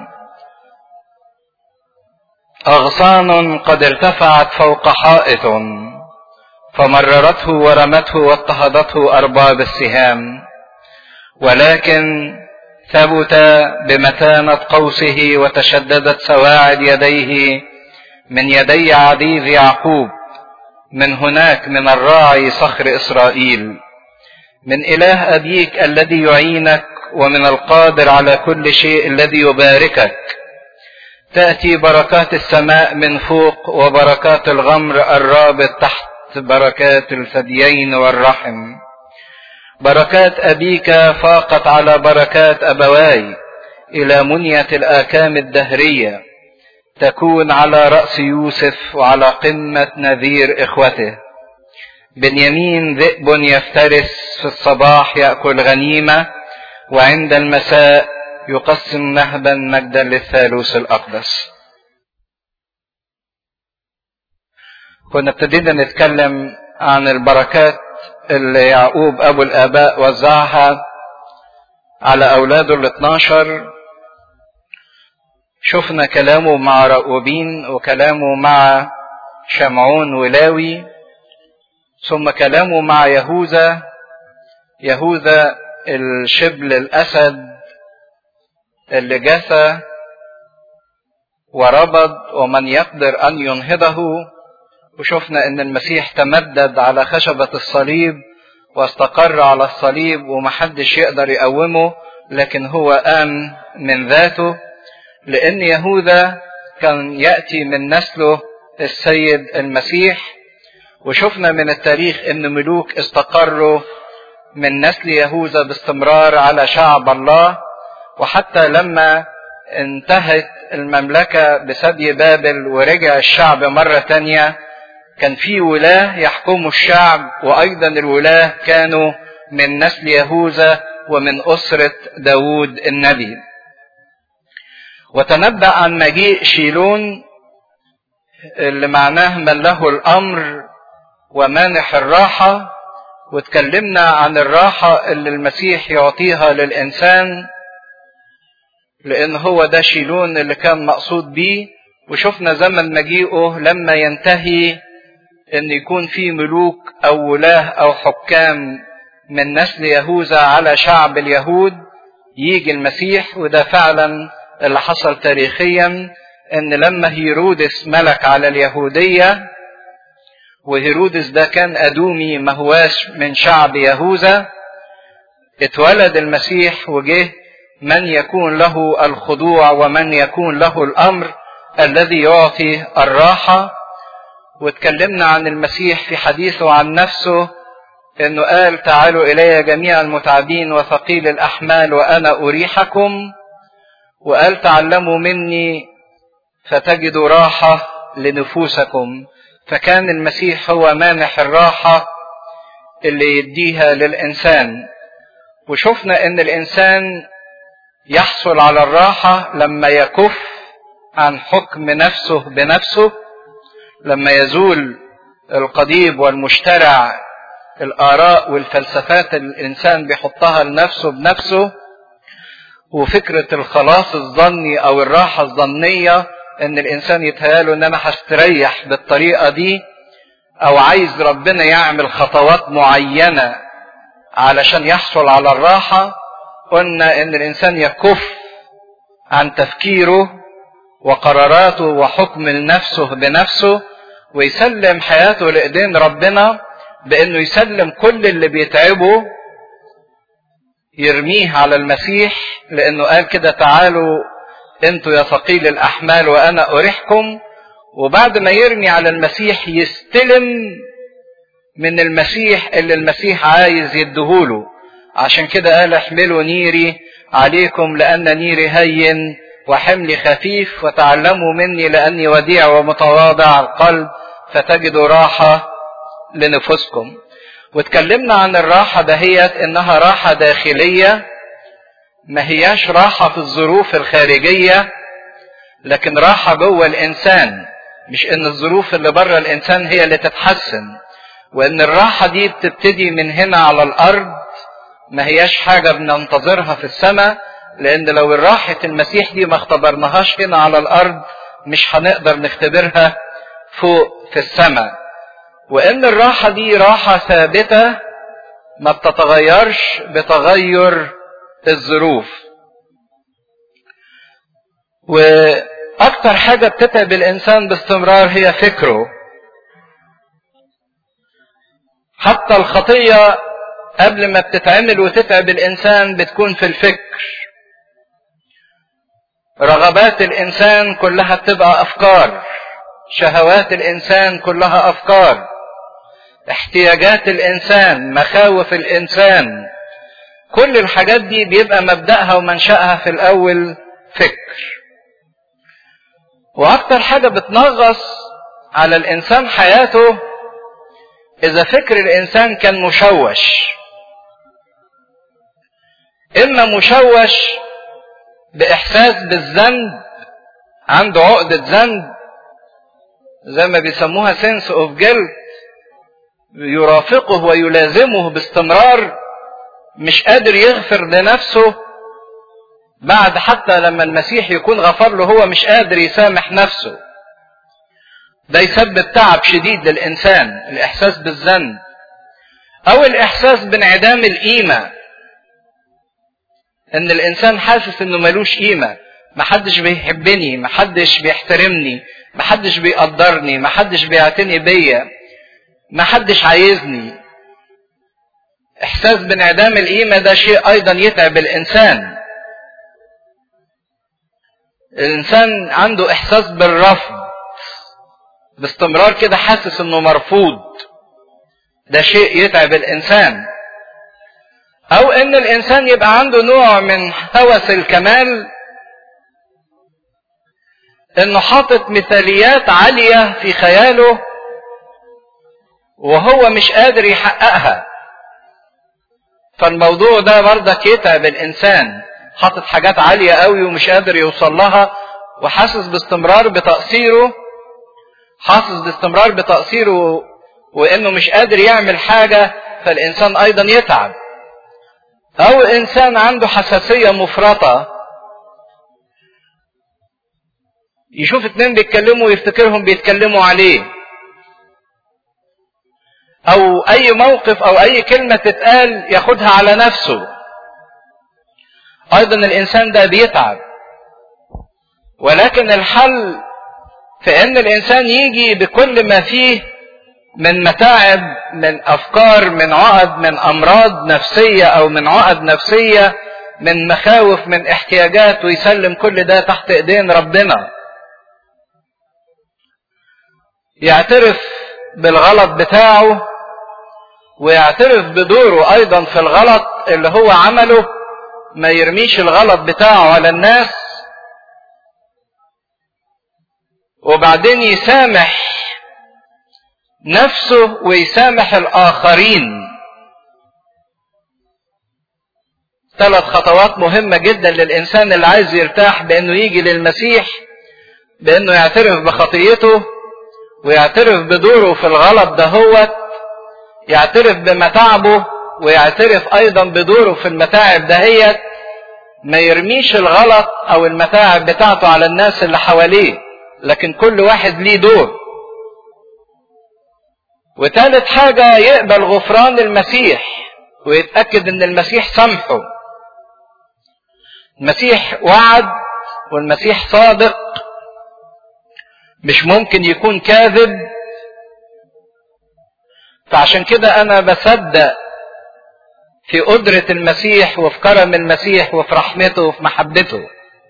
أغصان قد ارتفعت فوق حائط فمررته ورمته واضطهدته أرباب السهام ولكن ثبت بمتانة قوسه وتشددت سواعد يديه من يدي عزيز يعقوب من هناك من الراعي صخر إسرائيل من إله أبيك الذي يعينك ومن القادر على كل شيء الذي يباركك تأتي بركات السماء من فوق وبركات الغمر الرابط تحت بركات الثديين والرحم بركات أبيك فاقت على بركات أبواي إلى منية الآكام الدهرية تكون على رأس يوسف وعلى قمة نذير إخوته بنيامين ذئب يفترس في الصباح يأكل غنيمة وعند المساء يقسم نهبا مجدا للثالوث الأقدس كنا ابتدينا نتكلم عن البركات اللي يعقوب أبو الآباء وزعها على أولاده ال 12 شفنا كلامه مع رأوبين وكلامه مع شمعون ولاوي ثم كلامه مع يهوذا يهوذا الشبل الأسد اللي جثى وربض ومن يقدر أن ينهضه وشفنا أن المسيح تمدد على خشبة الصليب واستقر على الصليب ومحدش يقدر يقومه لكن هو قام من ذاته لأن يهوذا كان يأتي من نسله السيد المسيح وشفنا من التاريخ أن ملوك استقروا من نسل يهوذا باستمرار على شعب الله وحتى لما انتهت المملكة بسبي بابل ورجع الشعب مرة تانية كان في ولاة يحكموا الشعب وأيضا الولاة كانوا من نسل يهوذا ومن أسرة داود النبي وتنبأ عن مجيء شيلون اللي معناه من له الأمر ومانح الراحة واتكلمنا عن الراحة اللي المسيح يعطيها للإنسان لأن هو ده شيلون اللي كان مقصود بيه وشفنا زمن مجيئه لما ينتهي ان يكون في ملوك او ولاه او حكام من نسل يهوذا على شعب اليهود يجي المسيح وده فعلا اللي حصل تاريخيا ان لما هيرودس ملك على اليهودية وهيرودس ده كان ادومي ما هواش من شعب يهوذا اتولد المسيح وجه من يكون له الخضوع ومن يكون له الامر الذي يعطي الراحه واتكلمنا عن المسيح في حديثه عن نفسه انه قال تعالوا الي جميع المتعبين وثقيل الاحمال وانا اريحكم وقال تعلموا مني فتجدوا راحه لنفوسكم فكان المسيح هو مانح الراحه اللي يديها للانسان وشفنا ان الانسان يحصل على الراحه لما يكف عن حكم نفسه بنفسه لما يزول القضيب والمشترع الآراء والفلسفات اللي الإنسان بيحطها لنفسه بنفسه وفكرة الخلاص الظني أو الراحة الظنية إن الإنسان يتهيأله إن أنا هستريح بالطريقة دي أو عايز ربنا يعمل خطوات معينة علشان يحصل على الراحة قلنا إن الإنسان يكف عن تفكيره وقراراته وحكم لنفسه بنفسه ويسلم حياته لإيدين ربنا بأنه يسلم كل اللي بيتعبه يرميه على المسيح لأنه قال كده تعالوا انتوا يا ثقيل الأحمال وأنا أريحكم وبعد ما يرمي على المسيح يستلم من المسيح اللي المسيح عايز يديهوله عشان كده قال احملوا نيري عليكم لأن نيري هين وحملي خفيف وتعلموا مني لأني وديع ومتواضع القلب فتجدوا راحة لنفوسكم واتكلمنا عن الراحة دهيت انها راحة داخلية ما هياش راحة في الظروف الخارجية لكن راحة جوه الانسان مش ان الظروف اللي بره الانسان هي اللي تتحسن وان الراحة دي بتبتدي من هنا على الارض ما هياش حاجة بننتظرها في السماء لان لو الراحة المسيح دي ما اختبرناهاش هنا على الارض مش هنقدر نختبرها فوق في السماء وان الراحة دي راحة ثابتة ما بتتغيرش بتغير الظروف واكتر حاجة بتتعب الانسان باستمرار هي فكره حتى الخطية قبل ما بتتعمل وتتعب الانسان بتكون في الفكر رغبات الانسان كلها بتبقى افكار شهوات الانسان كلها افكار احتياجات الانسان مخاوف الانسان كل الحاجات دي بيبقى مبدأها ومنشأها في الاول فكر واكتر حاجة بتنغص على الانسان حياته اذا فكر الانسان كان مشوش اما مشوش باحساس بالذنب عنده عقدة ذنب زي ما بيسموها سنس اوف جلد يرافقه ويلازمه باستمرار مش قادر يغفر لنفسه بعد حتى لما المسيح يكون غفر له هو مش قادر يسامح نفسه ده يسبب تعب شديد للإنسان الإحساس بالذنب أو الإحساس بانعدام القيمة إن الإنسان حاسس إنه ملوش قيمة محدش بيحبني محدش بيحترمني محدش بيقدرني محدش بيعتني بيا محدش عايزني إحساس بانعدام القيمة ده شيء أيضا يتعب الإنسان الإنسان عنده إحساس بالرفض باستمرار كده حاسس إنه مرفوض ده شيء يتعب الإنسان أو إن الإنسان يبقى عنده نوع من هوس الكمال إنه حاطط مثاليات عالية في خياله وهو مش قادر يحققها فالموضوع ده برضك يتعب الإنسان حاطط حاجات عالية قوي ومش قادر يوصل لها وحاسس باستمرار بتقصيره حاسس باستمرار بتقصيره وانه مش قادر يعمل حاجة فالانسان ايضا يتعب او انسان عنده حساسية مفرطة يشوف اتنين بيتكلموا ويفتكرهم بيتكلموا عليه او اي موقف او اي كلمة تتقال ياخدها على نفسه ايضا الانسان ده بيتعب ولكن الحل في ان الانسان يجي بكل ما فيه من متاعب من افكار من عقد من امراض نفسيه او من عقد نفسيه من مخاوف من احتياجات ويسلم كل ده تحت ايدين ربنا يعترف بالغلط بتاعه ويعترف بدوره ايضا في الغلط اللي هو عمله ما يرميش الغلط بتاعه على الناس وبعدين يسامح نفسه ويسامح الآخرين ثلاث خطوات مهمة جدا للإنسان اللي عايز يرتاح بأنه يجي للمسيح بأنه يعترف بخطيته ويعترف بدوره في الغلط دهوت يعترف بمتاعبه ويعترف أيضا بدوره في المتاعب دهيت ما يرميش الغلط أو المتاعب بتاعته على الناس اللي حواليه لكن كل واحد ليه دور وثالث حاجة يقبل غفران المسيح ويتأكد ان المسيح سامحه المسيح وعد والمسيح صادق مش ممكن يكون كاذب فعشان كده انا بصدق في قدرة المسيح وفي كرم المسيح وفي رحمته وفي محبته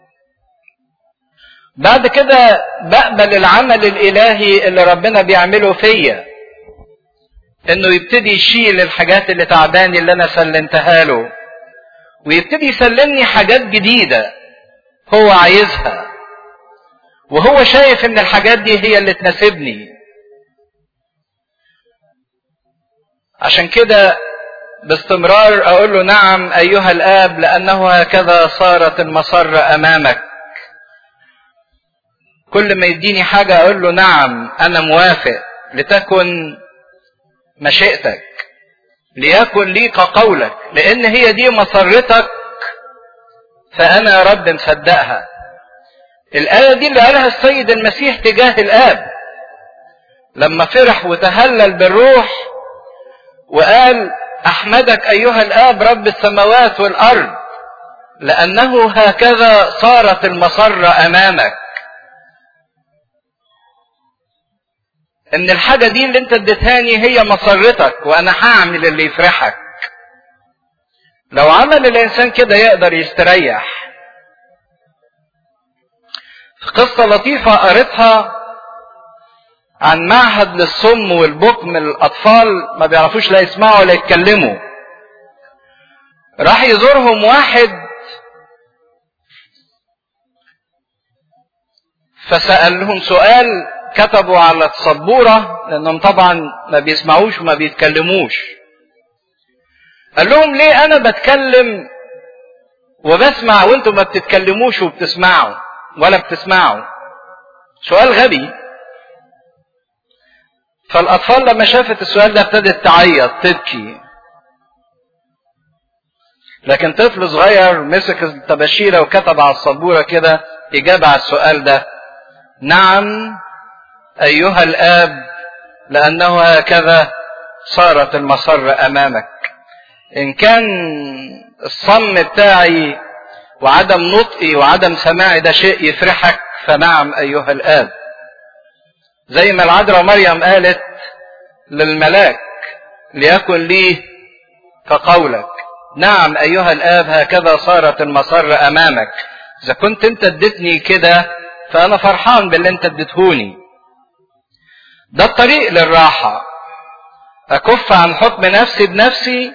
بعد كده بقبل العمل الالهي اللي ربنا بيعمله فيا انه يبتدي يشيل الحاجات اللي تعباني اللي انا سلمتها له ويبتدي يسلمني حاجات جديدة هو عايزها وهو شايف ان الحاجات دي هي اللي تناسبني عشان كده باستمرار اقول له نعم ايها الاب لانه هكذا صارت المسرة امامك كل ما يديني حاجة اقول له نعم انا موافق لتكن مشيئتك ليكن لي كقولك لان هي دي مسرتك فانا يا رب مصدقها الايه دي اللي قالها السيد المسيح تجاه الاب لما فرح وتهلل بالروح وقال احمدك ايها الاب رب السماوات والارض لانه هكذا صارت المسره امامك ان الحاجة دي اللي انت اديتهاني هي مسرتك وانا هعمل اللي يفرحك لو عمل الانسان كده يقدر يستريح قصة لطيفة قريتها عن معهد للصم والبكم للأطفال ما بيعرفوش لا يسمعوا ولا يتكلموا راح يزورهم واحد فسألهم سؤال كتبوا على السبورة لأنهم طبعا ما بيسمعوش وما بيتكلموش قال لهم ليه أنا بتكلم وبسمع وانتم ما بتتكلموش وبتسمعوا ولا بتسمعوا سؤال غبي فالأطفال لما شافت السؤال ده ابتدت تعيط تبكي لكن طفل صغير مسك الطباشيرة وكتب على السبورة كده إجابة على السؤال ده نعم أيها الآب لأنه هكذا صارت المسر أمامك إن كان الصم بتاعي وعدم نطقي وعدم سماعي ده شيء يفرحك فنعم أيها الآب زي ما العذراء مريم قالت للملاك ليكن لي كقولك نعم أيها الآب هكذا صارت المسر أمامك إذا كنت أنت اديتني كده فأنا فرحان باللي أنت اديتهوني ده الطريق للراحة أكف عن حكم نفسي بنفسي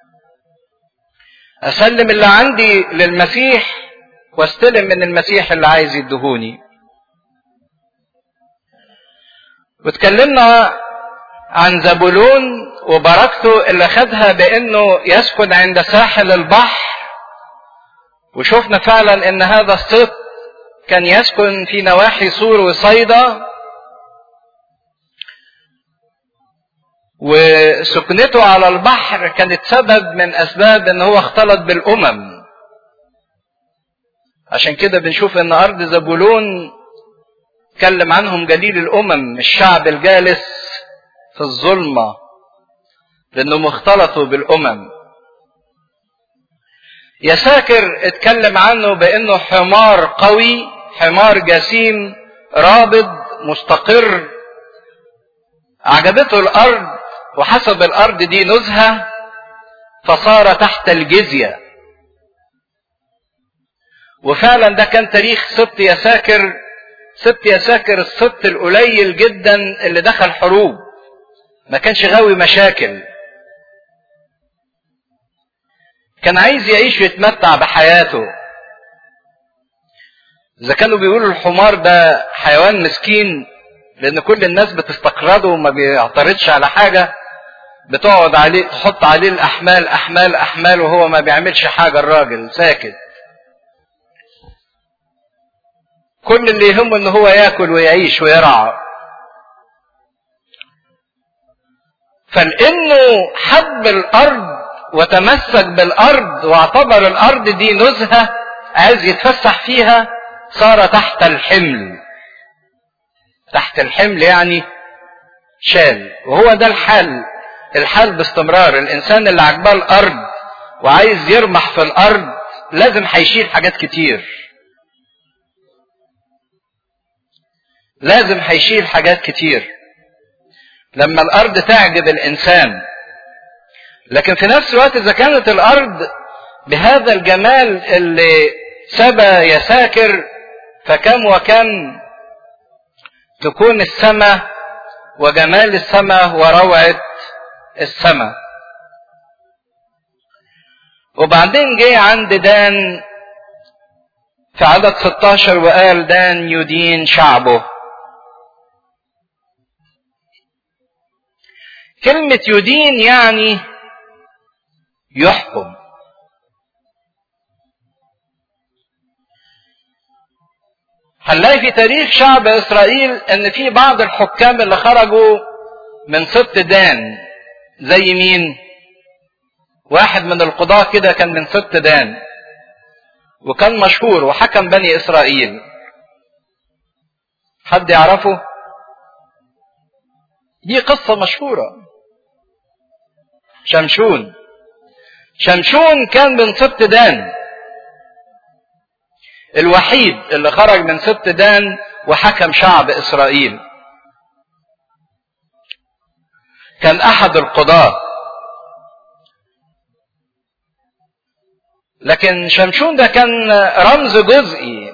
أسلم اللي عندي للمسيح واستلم من المسيح اللي عايز يدهوني واتكلمنا عن زبولون وبركته اللي خدها بانه يسكن عند ساحل البحر وشفنا فعلا ان هذا الصيد كان يسكن في نواحي سور وصيدا وسكنته على البحر كانت سبب من اسباب ان هو اختلط بالامم عشان كده بنشوف ان ارض زبولون اتكلم عنهم جليل الامم الشعب الجالس في الظلمه لانهم اختلطوا بالامم يساكر اتكلم عنه بانه حمار قوي حمار جسيم رابض مستقر عجبته الارض وحسب الارض دي نزهه فصار تحت الجزيه وفعلا ده كان تاريخ سبط يساكر سبط يساكر السبط القليل جدا اللي دخل حروب ما كانش غاوي مشاكل كان عايز يعيش ويتمتع بحياته اذا كانوا بيقولوا الحمار ده حيوان مسكين لان كل الناس بتستقرضه وما بيعترضش على حاجه بتقعد عليه تحط عليه الاحمال احمال احمال وهو ما بيعملش حاجه الراجل ساكت كل اللي يهمه ان هو ياكل ويعيش ويرعى فلانه حب الارض وتمسك بالارض واعتبر الارض دي نزهه عايز يتفسح فيها صار تحت الحمل تحت الحمل يعني شال وهو ده الحال الحال باستمرار الانسان اللي عجباه الارض وعايز يرمح في الارض لازم هيشيل حاجات كتير لازم هيشيل حاجات كتير لما الارض تعجب الانسان لكن في نفس الوقت اذا كانت الارض بهذا الجمال اللي سبى يساكر فكم وكم تكون السماء وجمال السماء وروعة السماء وبعدين جه عند دان في عدد 16 وقال دان يدين شعبه كلمة يدين يعني يحكم هنلاقي في تاريخ شعب اسرائيل ان في بعض الحكام اللي خرجوا من سبط دان زي مين واحد من القضاة كده كان من سبط دان وكان مشهور وحكم بني اسرائيل حد يعرفه دي قصة مشهورة شمشون شمشون كان من سبط دان الوحيد اللي خرج من سبط دان وحكم شعب اسرائيل كان احد القضاة لكن شمشون ده كان رمز جزئي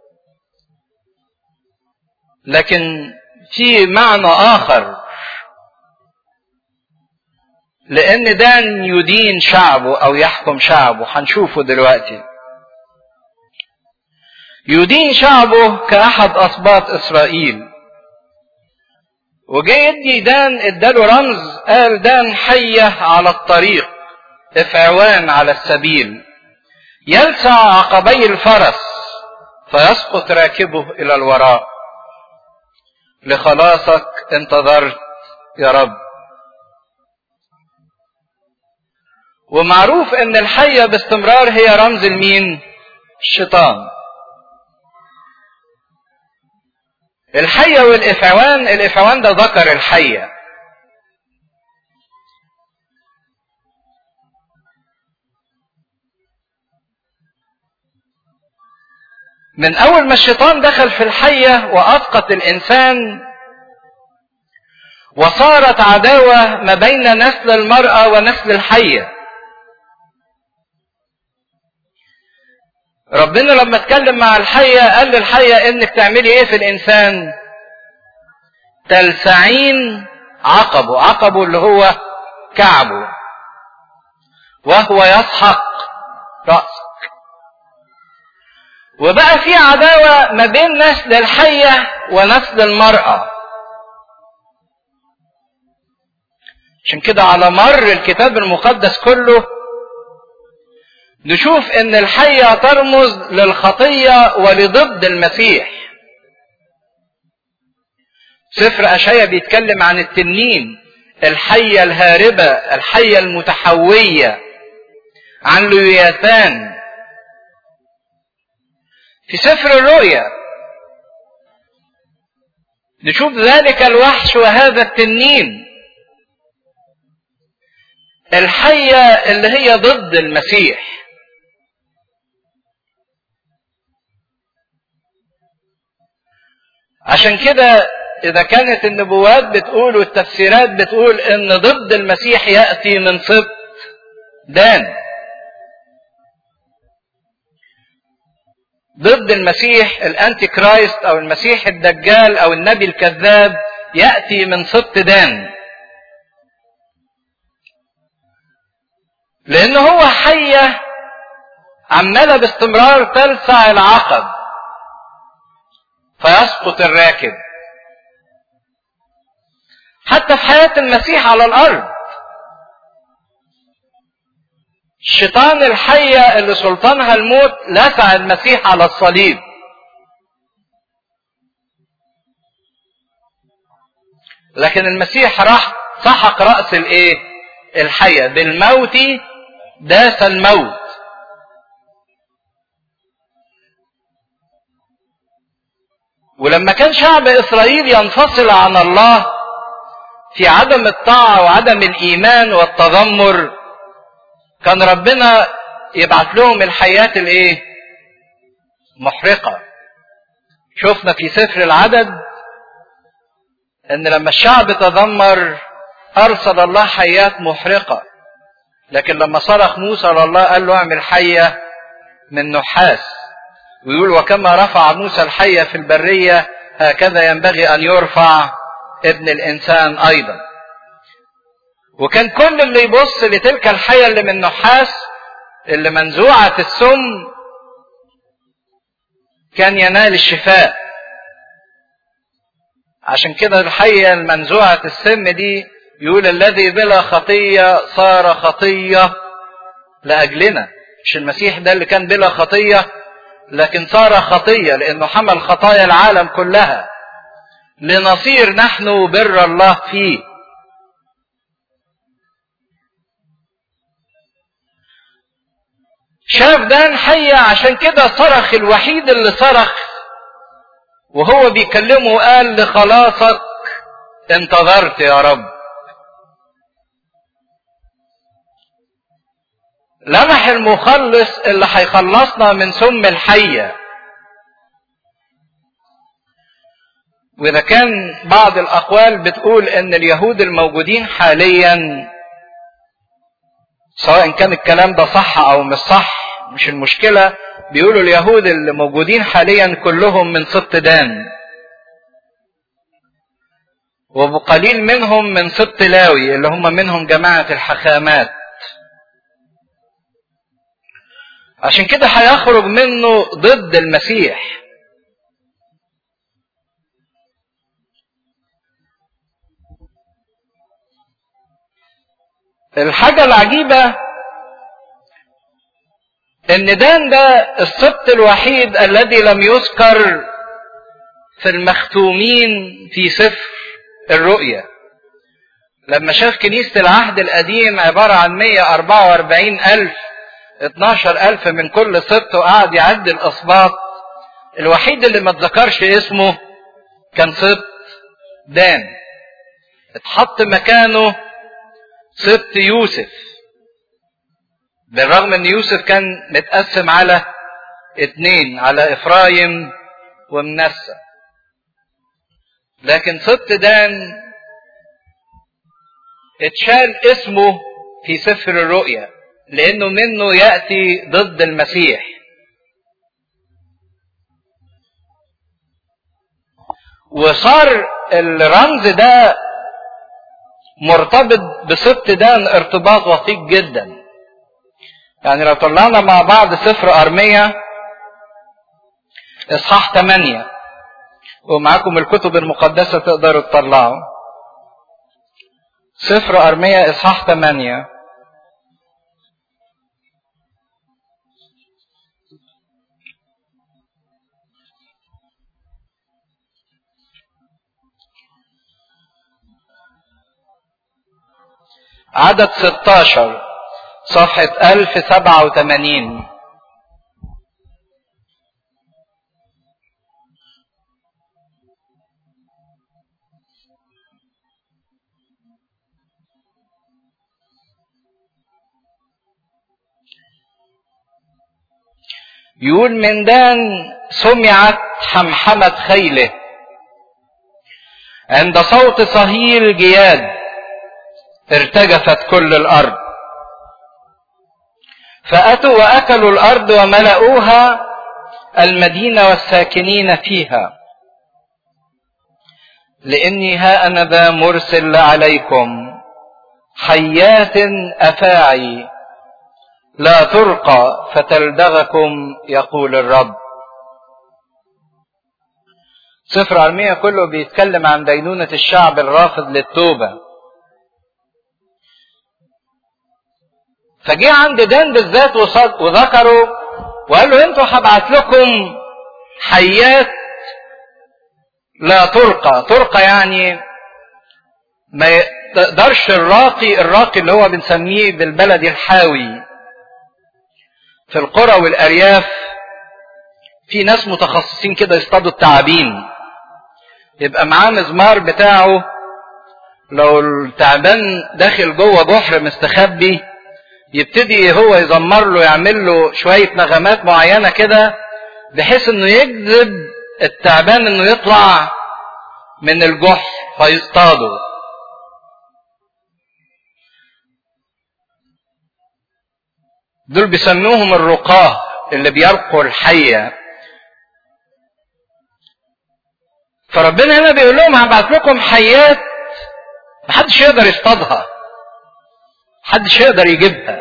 لكن في معنى اخر لان دان يدين شعبه او يحكم شعبه هنشوفه دلوقتي يدين شعبه كأحد أسباط إسرائيل وجاي يدي دان اداله رمز قال دان حية على الطريق افعوان على السبيل يلسع عقبي الفرس فيسقط راكبه إلى الوراء لخلاصك انتظرت يا رب ومعروف ان الحية باستمرار هي رمز المين الشيطان الحية والإفعوان الإفعوان ده ذكر الحية من أول ما الشيطان دخل في الحية وأسقط الإنسان وصارت عداوة ما بين نسل المرأة ونسل الحية ربنا لما اتكلم مع الحية قال للحية انك تعملي ايه في الانسان تلسعين عقبه عقبه اللي هو كعبه وهو يسحق رأسك وبقى في عداوة ما بين نسل الحية ونسل المرأة عشان كده على مر الكتاب المقدس كله نشوف ان الحية ترمز للخطية ولضد المسيح سفر اشعيا بيتكلم عن التنين الحية الهاربة الحية المتحوية عن لوياثان في سفر الرؤيا نشوف ذلك الوحش وهذا التنين الحية اللي هي ضد المسيح عشان كده إذا كانت النبوات بتقول والتفسيرات بتقول إن ضد المسيح يأتي من سبط دان ضد المسيح الأنتي كرايست أو المسيح الدجال أو النبي الكذاب يأتي من سبط دان لأن هو حية عمالة باستمرار تلسع العقب فيسقط الراكب حتى في حياة المسيح على الأرض الشيطان الحية اللي سلطانها الموت لسع المسيح على الصليب لكن المسيح راح سحق رأس الايه الحية بالموت داس الموت ولما كان شعب اسرائيل ينفصل عن الله في عدم الطاعه وعدم الايمان والتذمر كان ربنا يبعث لهم الحياه الايه محرقه شفنا في سفر العدد ان لما الشعب تذمر ارسل الله حيات محرقه لكن لما صرخ موسى لله قال له اعمل حيه من نحاس ويقول وكما رفع موسى الحية في البرية هكذا ينبغي أن يرفع ابن الإنسان أيضا وكان كل اللي يبص لتلك الحية اللي من نحاس اللي منزوعة السم كان ينال الشفاء عشان كده الحية المنزوعة السم دي يقول الذي بلا خطية صار خطية لأجلنا مش المسيح ده اللي كان بلا خطية لكن صار خطية لأنه حمل خطايا العالم كلها لنصير نحن بر الله فيه شاف دان حية عشان كده صرخ الوحيد اللي صرخ وهو بيكلمه قال لخلاصك انتظرت يا رب لمح المخلص اللي هيخلصنا من سم الحية وإذا كان بعض الأقوال بتقول إن اليهود الموجودين حاليا سواء كان الكلام ده صح أو مش صح مش المشكلة بيقولوا اليهود اللي موجودين حاليا كلهم من سبط دان وبقليل منهم من سبط لاوي اللي هم منهم جماعة الحخامات عشان كده هيخرج منه ضد المسيح الحاجة العجيبة ان دان ده السبط الوحيد الذي لم يذكر في المختومين في سفر الرؤيا لما شاف كنيسة العهد القديم عبارة عن 144 ألف 12 ألف من كل سبط وقعد يعد الأسباط الوحيد اللي ما اتذكرش اسمه كان سبط دان اتحط مكانه سبط يوسف بالرغم ان يوسف كان متقسم على اتنين على افرايم ومنسى لكن سبط دان اتشال اسمه في سفر الرؤيا لانه منه ياتي ضد المسيح وصار الرمز ده مرتبط بسبط دان ارتباط وثيق جدا يعني لو طلعنا مع بعض سفر ارميا اصحاح 8 ومعاكم الكتب المقدسه تقدروا تطلعوا سفر ارميا اصحاح 8 عدد 16 صفحة 1087 يقول من دان سمعت حمحمة خيله عند صوت صهيل جياد ارتجفت كل الارض فاتوا واكلوا الارض وملؤوها المدينه والساكنين فيها لاني ها انا ذا مرسل عليكم حيات افاعي لا ترقى فتلدغكم يقول الرب سفر ارميا كله بيتكلم عن دينونه الشعب الرافض للتوبه فجه عند دان بالذات وذكره وقال له انتوا هبعت لكم حيات لا ترقى ترقى يعني ما يقدرش الراقي الراقي اللي هو بنسميه بالبلدي الحاوي في القرى والارياف في ناس متخصصين كده يصطادوا التعابين يبقى معاه مزمار بتاعه لو التعبان داخل جوه جحر مستخبي يبتدي هو يزمر له يعمل له شوية نغمات معينة كده بحيث انه يجذب التعبان انه يطلع من الجحر فيصطاده دول بيسموهم الرقاه اللي بيرقوا الحية فربنا هنا بيقول لهم هبعت لكم حيات محدش يقدر يصطادها محدش يقدر يجيبها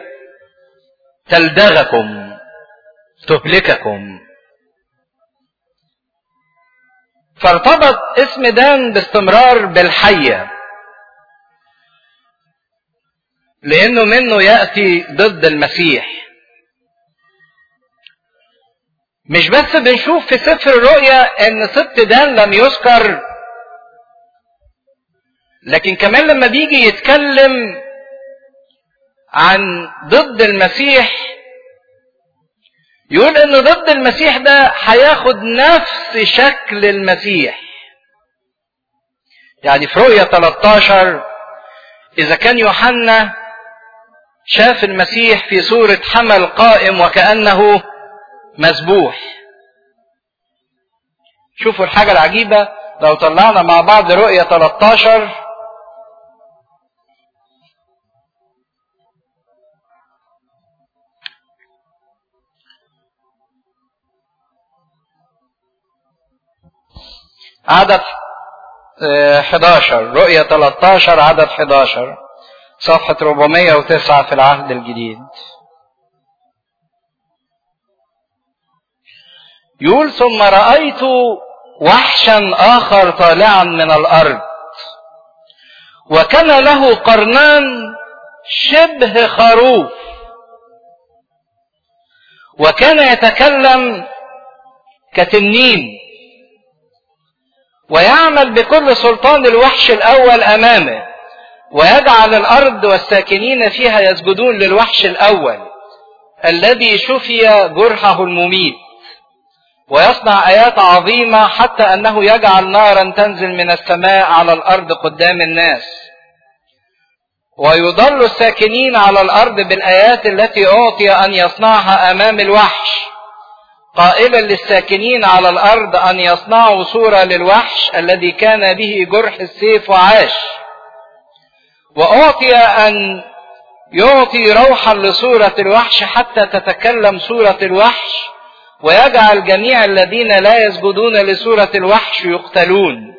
تلدغكم تهلككم فارتبط اسم دان باستمرار بالحية لأنه منه يأتي ضد المسيح مش بس بنشوف في سفر الرؤيا ان ست دان لم يذكر لكن كمان لما بيجي يتكلم عن ضد المسيح يقول ان ضد المسيح ده هياخد نفس شكل المسيح يعني في رؤية 13 اذا كان يوحنا شاف المسيح في صورة حمل قائم وكأنه مذبوح شوفوا الحاجة العجيبة لو طلعنا مع بعض رؤية 13 عدد 11 رؤية 13 عدد 11 صفحة 409 في العهد الجديد يقول ثم رأيت وحشا آخر طالعا من الأرض وكان له قرنان شبه خروف وكان يتكلم كتنين ويعمل بكل سلطان الوحش الأول أمامه ويجعل الارض والساكنين فيها يسجدون للوحش الاول الذي شفي جرحه المميت ويصنع ايات عظيمه حتى انه يجعل نارا تنزل من السماء على الارض قدام الناس ويضل الساكنين على الارض بالايات التي اعطي ان يصنعها امام الوحش قائلا للساكنين على الارض ان يصنعوا صوره للوحش الذي كان به جرح السيف وعاش واعطي ان يعطي روحا لصوره الوحش حتى تتكلم صوره الوحش ويجعل جميع الذين لا يسجدون لصوره الوحش يقتلون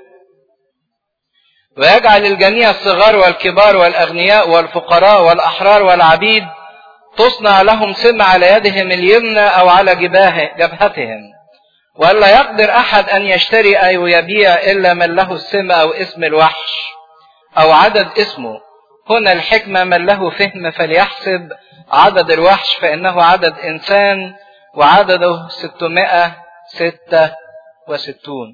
ويجعل الجميع الصغار والكبار والاغنياء والفقراء والاحرار والعبيد تصنع لهم سم على يدهم اليمنى او على جباه جبهتهم ولا يقدر احد ان يشتري او يبيع الا من له السم او اسم الوحش او عدد اسمه هنا الحكمة من له فهم فليحسب عدد الوحش فإنه عدد إنسان وعدده ستمائة ستة وستون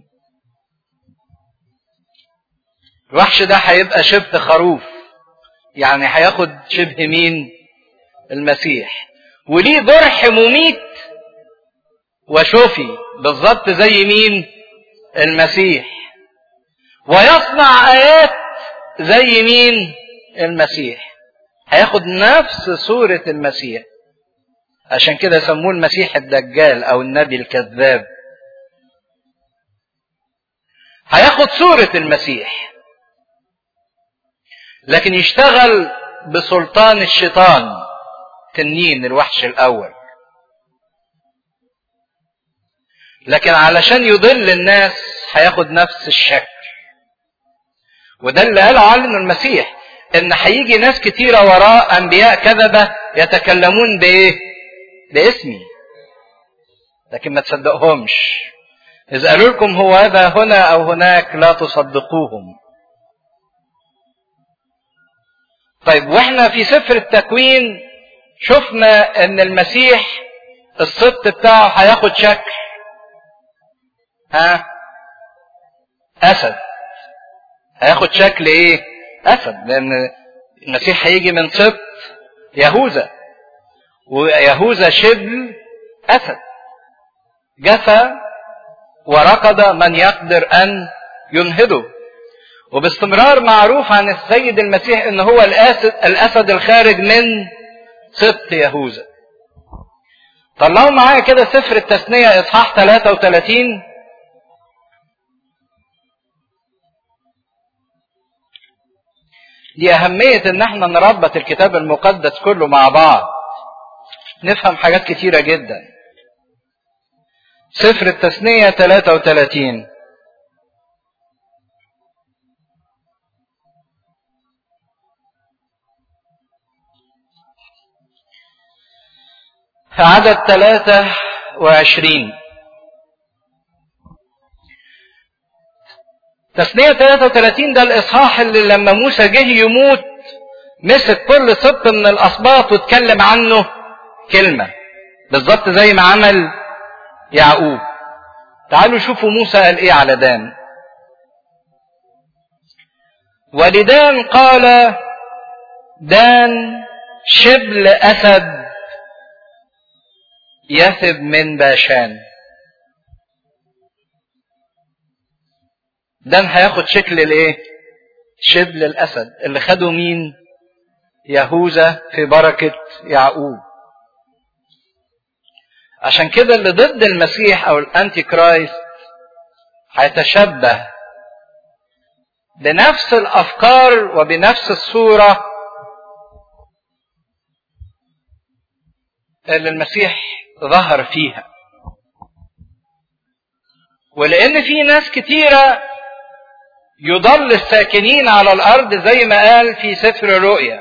الوحش ده هيبقى شبه خروف يعني هياخد شبه مين المسيح وليه جرح مميت وشوفي بالظبط زي مين المسيح ويصنع ايات زي مين المسيح هياخد نفس صورة المسيح عشان كده سموه المسيح الدجال او النبي الكذاب هياخد صورة المسيح لكن يشتغل بسلطان الشيطان تنين الوحش الاول لكن علشان يضل الناس هياخد نفس الشكل وده اللي قاله عنه المسيح ان هيجي ناس كتيره وراء انبياء كذبه يتكلمون بايه باسمي لكن ما تصدقهمش اذا قالوا لكم هو هذا هنا او هناك لا تصدقوهم طيب واحنا في سفر التكوين شفنا ان المسيح الصدق بتاعه هياخد شكل ها اسد هياخد شكل ايه اسد لان المسيح هيجي من سبط يهوذا ويهوذا شبل اسد جفى وركض من يقدر ان ينهضه وباستمرار معروف عن السيد المسيح ان هو الاسد الاسد الخارج من سبط يهوذا طلعوا معايا كده سفر التثنيه اصحاح 33 دي أهمية إن احنا نربط الكتاب المقدس كله مع بعض. نفهم حاجات كتيرة جدا. سفر التثنية 33 عدد 23 تثنية 33 ده الإصحاح اللي لما موسى جه يموت مسك كل سبط من الأسباط واتكلم عنه كلمة بالظبط زي ما عمل يعقوب تعالوا شوفوا موسى قال ايه على دان ولدان قال دان شبل أسد يثب من باشان دان هياخد شكل الايه شبل الاسد اللي خده مين يهوذا في بركة يعقوب عشان كده اللي ضد المسيح او الانتي كرايست هيتشبه بنفس الافكار وبنفس الصورة اللي المسيح ظهر فيها ولان في ناس كتيره يضل الساكنين على الارض زي ما قال في سفر الرؤيا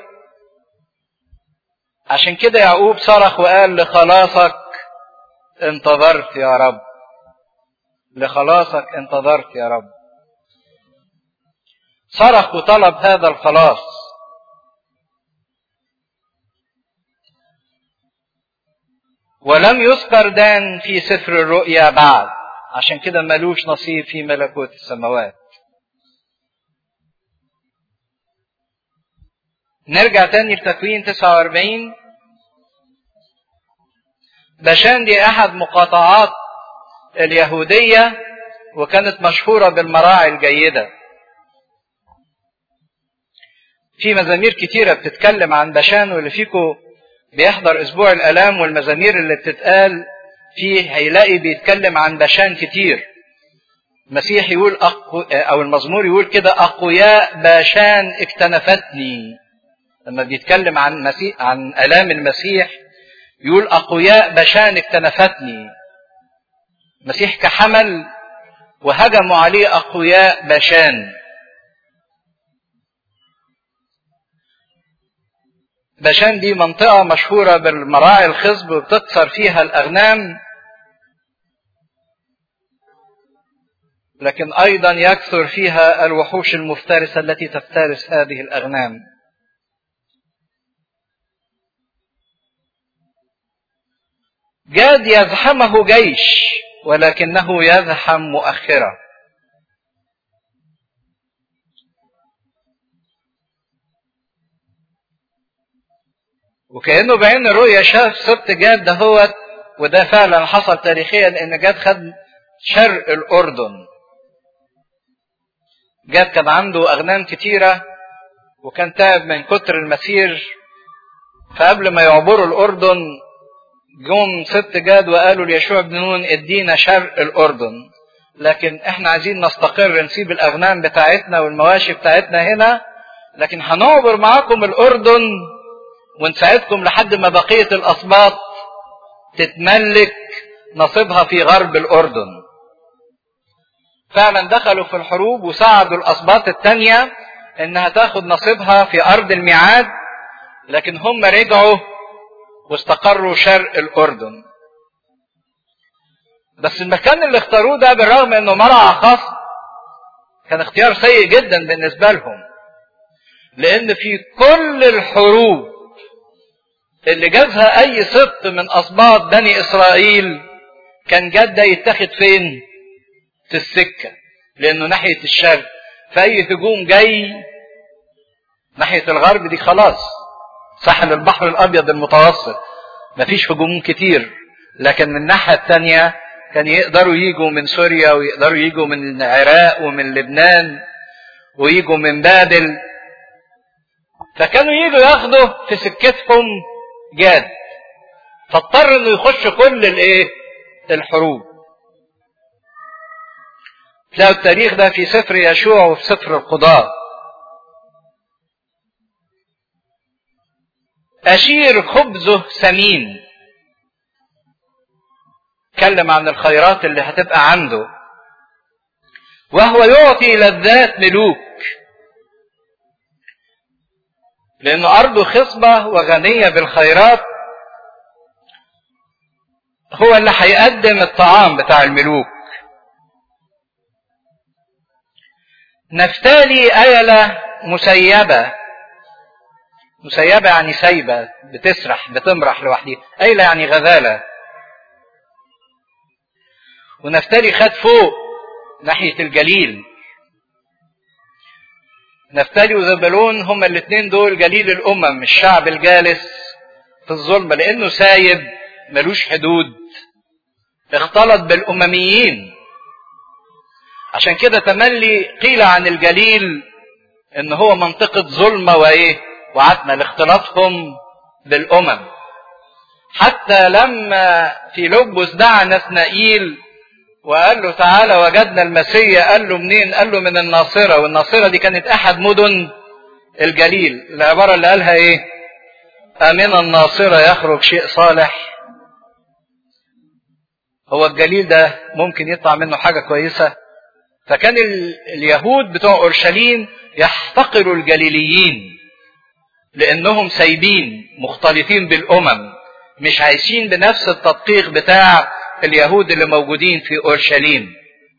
عشان كده يعقوب صرخ وقال لخلاصك انتظرت يا رب لخلاصك انتظرت يا رب صرخ وطلب هذا الخلاص ولم يذكر دان في سفر الرؤيا بعد عشان كده ملوش نصيب في ملكوت السماوات نرجع تاني لتكوين 49 باشان دي احد مقاطعات اليهودية وكانت مشهورة بالمراعي الجيدة في مزامير كتيرة بتتكلم عن باشان واللي فيكم بيحضر اسبوع الالام والمزامير اللي بتتقال فيه هيلاقي بيتكلم عن باشان كتير المسيح يقول أقو... او المزمور يقول كده اقوياء باشان اكتنفتني لما بيتكلم عن مسيح عن الام المسيح يقول اقوياء باشان اكتنفتني المسيح كحمل وهجموا عليه اقوياء باشان باشان دي منطقة مشهورة بالمراعي الخصب وبتكثر فيها الأغنام لكن أيضا يكثر فيها الوحوش المفترسة التي تفترس هذه الأغنام جاد يزحمه جيش ولكنه يزحم مؤخرة وكأنه بعين الرؤية شاف سبط جاد دهوت وده فعلا حصل تاريخيا ان جاد خد شرق الأردن جاد كان عنده أغنام كتيرة وكان تعب من كتر المسير فقبل ما يعبروا الأردن جم ست جاد وقالوا ليشوع بن نون ادينا شرق الأردن لكن احنا عايزين نستقر نسيب الأغنام بتاعتنا والمواشي بتاعتنا هنا لكن هنعبر معاكم الأردن ونساعدكم لحد ما بقية الأسباط تتملك نصيبها في غرب الأردن فعلا دخلوا في الحروب وساعدوا الأسباط التانية إنها تاخد نصيبها في أرض الميعاد لكن هم رجعوا واستقروا شرق الأردن بس المكان اللي اختاروه ده بالرغم انه مرعى خاص كان اختيار سيء جدا بالنسبة لهم لان في كل الحروب اللي جازها اي سبط من اسباط بني اسرائيل كان جد ده يتاخد فين في السكة لانه ناحية الشرق فاي هجوم جاي ناحية الغرب دي خلاص ساحل البحر الابيض المتوسط مفيش هجوم كتير لكن من الناحية التانية كان يقدروا يجوا من سوريا ويقدروا يجوا من العراق ومن لبنان ويجوا من بابل فكانوا يجوا ياخدوا في سكتهم جاد فاضطر انه يخش كل الايه الحروب تلاقوا التاريخ ده في سفر يشوع وفي سفر القضاء أشير خبزه سمين اتكلم عن الخيرات اللي هتبقى عنده وهو يعطي لذات ملوك لأن أرضه خصبة وغنية بالخيرات هو اللي هيقدم الطعام بتاع الملوك نفتالي أيلة مسيبة مسيبة يعني سايبة بتسرح بتمرح لوحدها أيلة يعني غزالة ونفتالي خد فوق ناحية الجليل نفتالي وزبلون هما الاثنين دول جليل الأمم الشعب الجالس في الظلمة لأنه سايب ملوش حدود اختلط بالأمميين عشان كده تملي قيل عن الجليل ان هو منطقة ظلمة وايه وعتمة لاختلاطهم بالأمم حتى لما في لبس دعا نثنائيل وقال له تعالى وجدنا المسيا قال له منين قال له من الناصرة والناصرة دي كانت أحد مدن الجليل العبارة اللي قالها إيه أمن الناصرة يخرج شيء صالح هو الجليل ده ممكن يطلع منه حاجة كويسة فكان اليهود بتوع أورشليم يحتقروا الجليليين لأنهم سايبين مختلطين بالأمم مش عايشين بنفس التدقيق بتاع اليهود اللي موجودين في اورشليم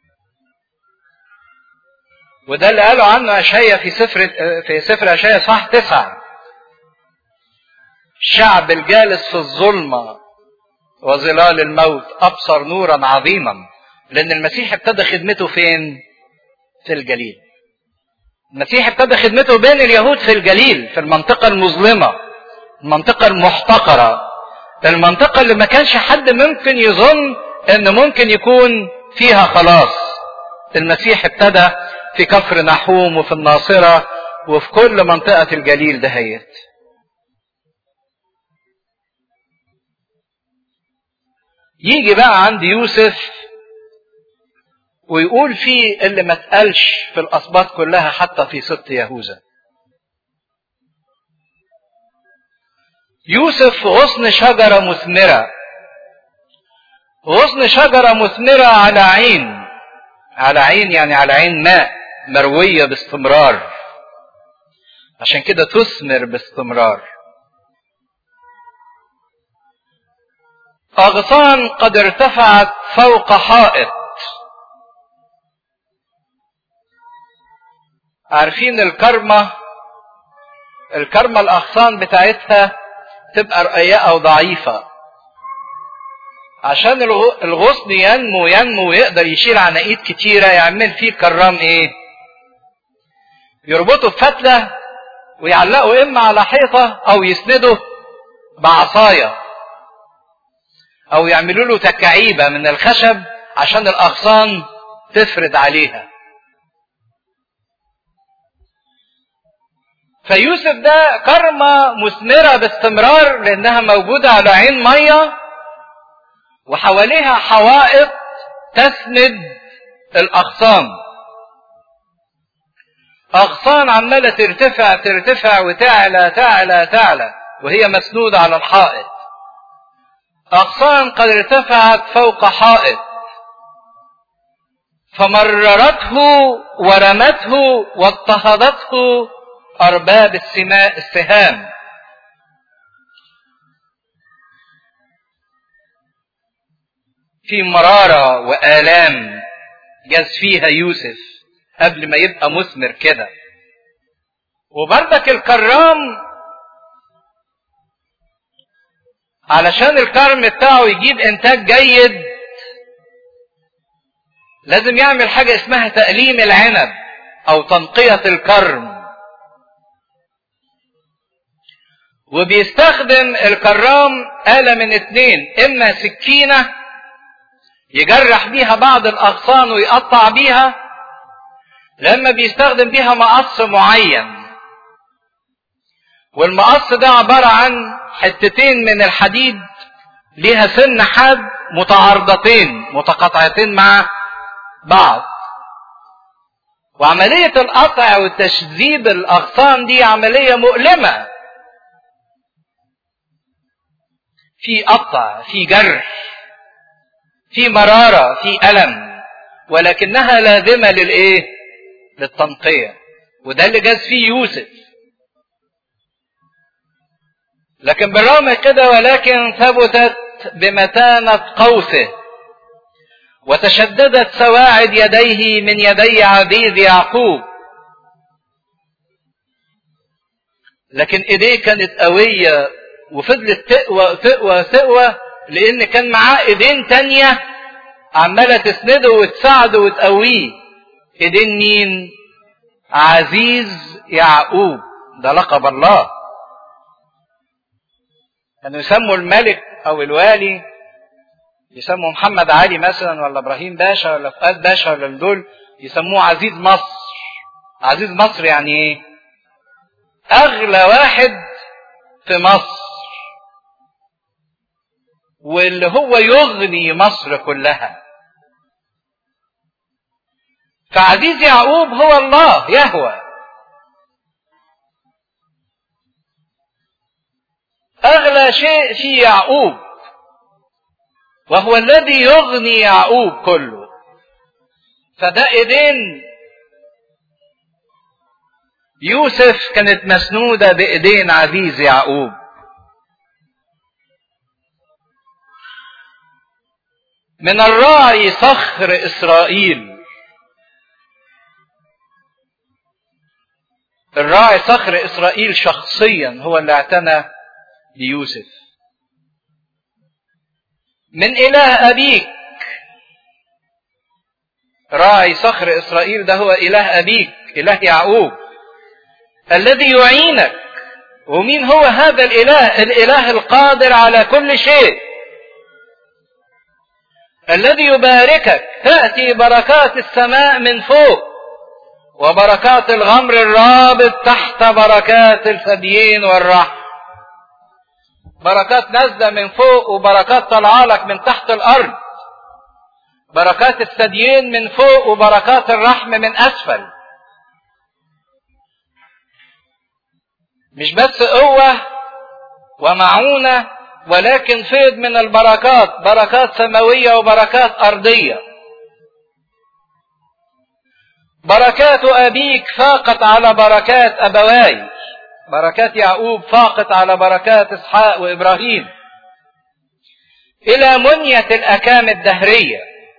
وده اللي قالوا عنه اشعيا في سفر في سفر اشعيا صح تسعة الشعب الجالس في الظلمة وظلال الموت أبصر نورا عظيما لأن المسيح ابتدى خدمته فين؟ في الجليل المسيح ابتدى خدمته بين اليهود في الجليل في المنطقة المظلمة المنطقة المحتقرة المنطقة اللي ما كانش حد ممكن يظن ان ممكن يكون فيها خلاص المسيح ابتدى في كفر نحوم وفي الناصرة وفي كل منطقة الجليل دهيت يجي بقى عند يوسف ويقول فيه اللي ما اتقالش في الاسباط كلها حتى في ست يهوذا يوسف غصن شجرة مثمرة غصن شجرة مثمرة على عين على عين يعني على عين ماء مروية باستمرار عشان كده تثمر باستمرار أغصان قد ارتفعت فوق حائط عارفين الكرمة الكرمة الأغصان بتاعتها تبقى رقيقة وضعيفة عشان الغصن ينمو ينمو ويقدر يشيل عناقيد كتيرة يعمل فيه كرام ايه يربطه بفتلة ويعلقه اما على حيطة او يسنده بعصاية او يعملوا له تكعيبة من الخشب عشان الاغصان تفرد عليها فيوسف ده كرمة مثمرة باستمرار لانها موجودة على عين مية وحواليها حوائط تسند الاغصان اغصان عماله ترتفع ترتفع وتعلى تعلى تعلى وهي مسنوده على الحائط اغصان قد ارتفعت فوق حائط فمررته ورمته واضطهدته ارباب السماء السهام في مرارة وآلام جاز فيها يوسف قبل ما يبقى مثمر كده وبردك الكرام علشان الكرم بتاعه يجيب انتاج جيد لازم يعمل حاجة اسمها تأليم العنب او تنقية الكرم وبيستخدم الكرام آلة من اتنين اما سكينة يجرح بيها بعض الاغصان ويقطع بيها لما بيستخدم بيها مقص معين والمقص ده عبارة عن حتتين من الحديد ليها سن حاد متعارضتين متقاطعتين مع بعض وعملية القطع والتشذيب الأغصان دي عملية مؤلمة في قطع في جرح في مرارة في ألم ولكنها لازمة للإيه؟ للتنقية وده اللي جاز فيه يوسف لكن بالرغم كده ولكن ثبتت بمتانة قوسه وتشددت سواعد يديه من يدي عبيد يعقوب لكن ايديه كانت قوية وفضلت تقوى تقوى تقوى لان كان معاه ايدين تانية عمالة تسنده وتساعده وتقويه ايدين مين عزيز يعقوب ده لقب الله كانوا يسموا الملك او الوالي يسموا محمد علي مثلا ولا ابراهيم باشا ولا فؤاد باشا ولا دول يسموه عزيز مصر عزيز مصر يعني ايه اغلى واحد في مصر واللي هو يغني مصر كلها فعزيز يعقوب هو الله يهوى اغلى شيء في يعقوب وهو الذي يغني يعقوب كله فده ايدين يوسف كانت مسنودة بايدين عزيز يعقوب من الراعي صخر اسرائيل الراعي صخر اسرائيل شخصيا هو اللي اعتنى بيوسف من اله ابيك راعي صخر اسرائيل ده هو اله ابيك اله يعقوب الذي يعينك ومين هو هذا الاله الاله القادر على كل شيء الذي يباركك تاتي بركات السماء من فوق وبركات الغمر الرابط تحت بركات الثديين والرحم بركات نازله من فوق وبركات طالعه لك من تحت الارض بركات الثديين من فوق وبركات الرحم من اسفل مش بس قوه ومعونه ولكن فيض من البركات بركات سماويه وبركات ارضيه بركات ابيك فاقت على بركات ابواي بركات يعقوب فاقت على بركات اسحاق وابراهيم الى منيه الاكام الدهريه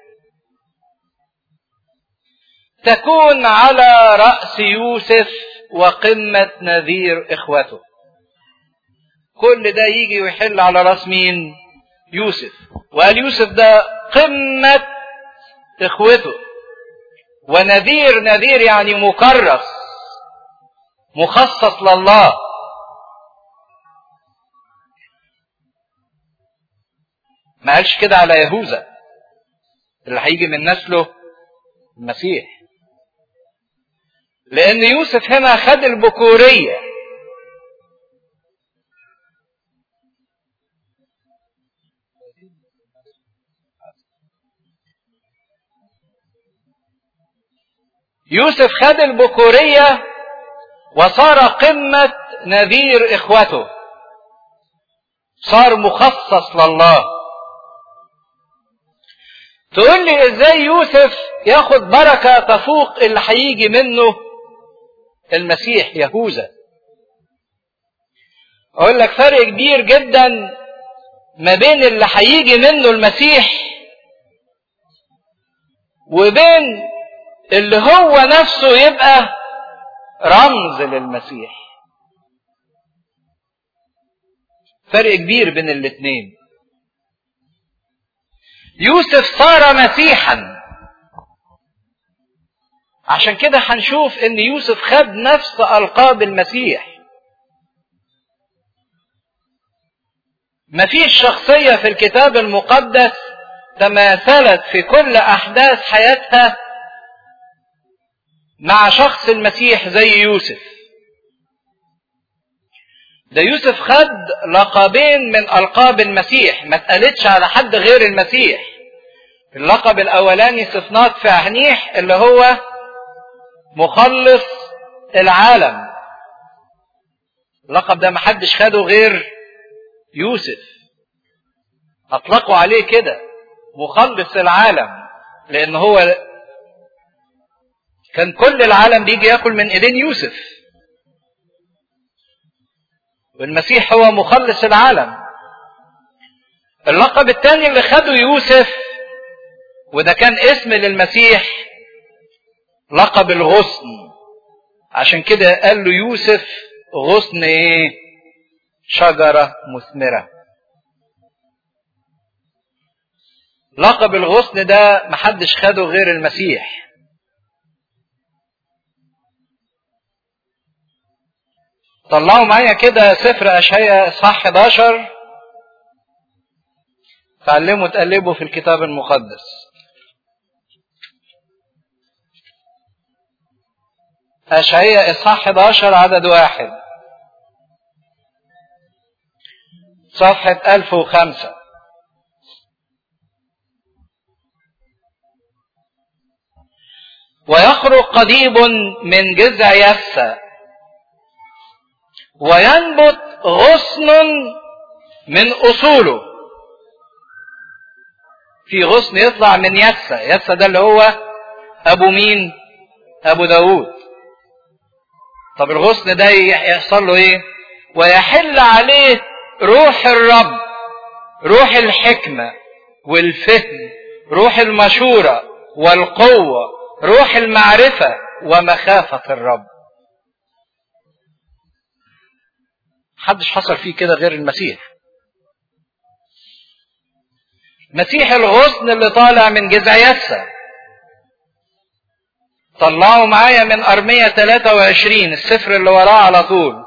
تكون على راس يوسف وقمه نذير اخوته كل ده يجي ويحل على راس مين يوسف وقال يوسف ده قمه اخوته ونذير نذير يعني مكرس مخصص لله ما قالش كده على يهوذا اللي هيجي من نسله المسيح لان يوسف هنا خد البكوريه يوسف خد البكوريه وصار قمة نذير إخوته صار مخصص لله تقول لي ازاي يوسف ياخد بركة تفوق اللي هيجي منه المسيح يهوذا اقول لك فرق كبير جدا ما بين اللي هيجي منه المسيح وبين اللي هو نفسه يبقى رمز للمسيح فرق كبير بين الاثنين يوسف صار مسيحا عشان كده هنشوف ان يوسف خد نفس القاب المسيح مفيش شخصيه في الكتاب المقدس تماثلت في كل احداث حياتها مع شخص المسيح زي يوسف ده يوسف خد لقبين من القاب المسيح ما اتقالتش على حد غير المسيح اللقب الاولاني صفنات في عنيح اللي هو مخلص العالم اللقب ده محدش خده غير يوسف اطلقوا عليه كده مخلص العالم لان هو كان كل العالم بيجي ياكل من ايدين يوسف والمسيح هو مخلص العالم اللقب الثاني اللي خده يوسف وده كان اسم للمسيح لقب الغصن عشان كده قال له يوسف غصن ايه شجرة مثمرة لقب الغصن ده محدش خده غير المسيح طلعوا معايا كده سفر اشعياء اصحاح 11 تعلموا تقلبوا في الكتاب المقدس اشعياء اصحاح 11 عدد واحد صفحة 1005 ويخرج قضيب من جذع يسّى وينبت غصن من اصوله في غصن يطلع من يسى يسى ده اللي هو ابو مين ابو داود طب الغصن ده يحصل له ايه ويحل عليه روح الرب روح الحكمة والفهم روح المشورة والقوة روح المعرفة ومخافة الرب محدش حصل فيه كده غير المسيح مسيح الغصن اللي طالع من جذع يسى طلعوا معايا من أرمية 23 السفر اللي وراه على طول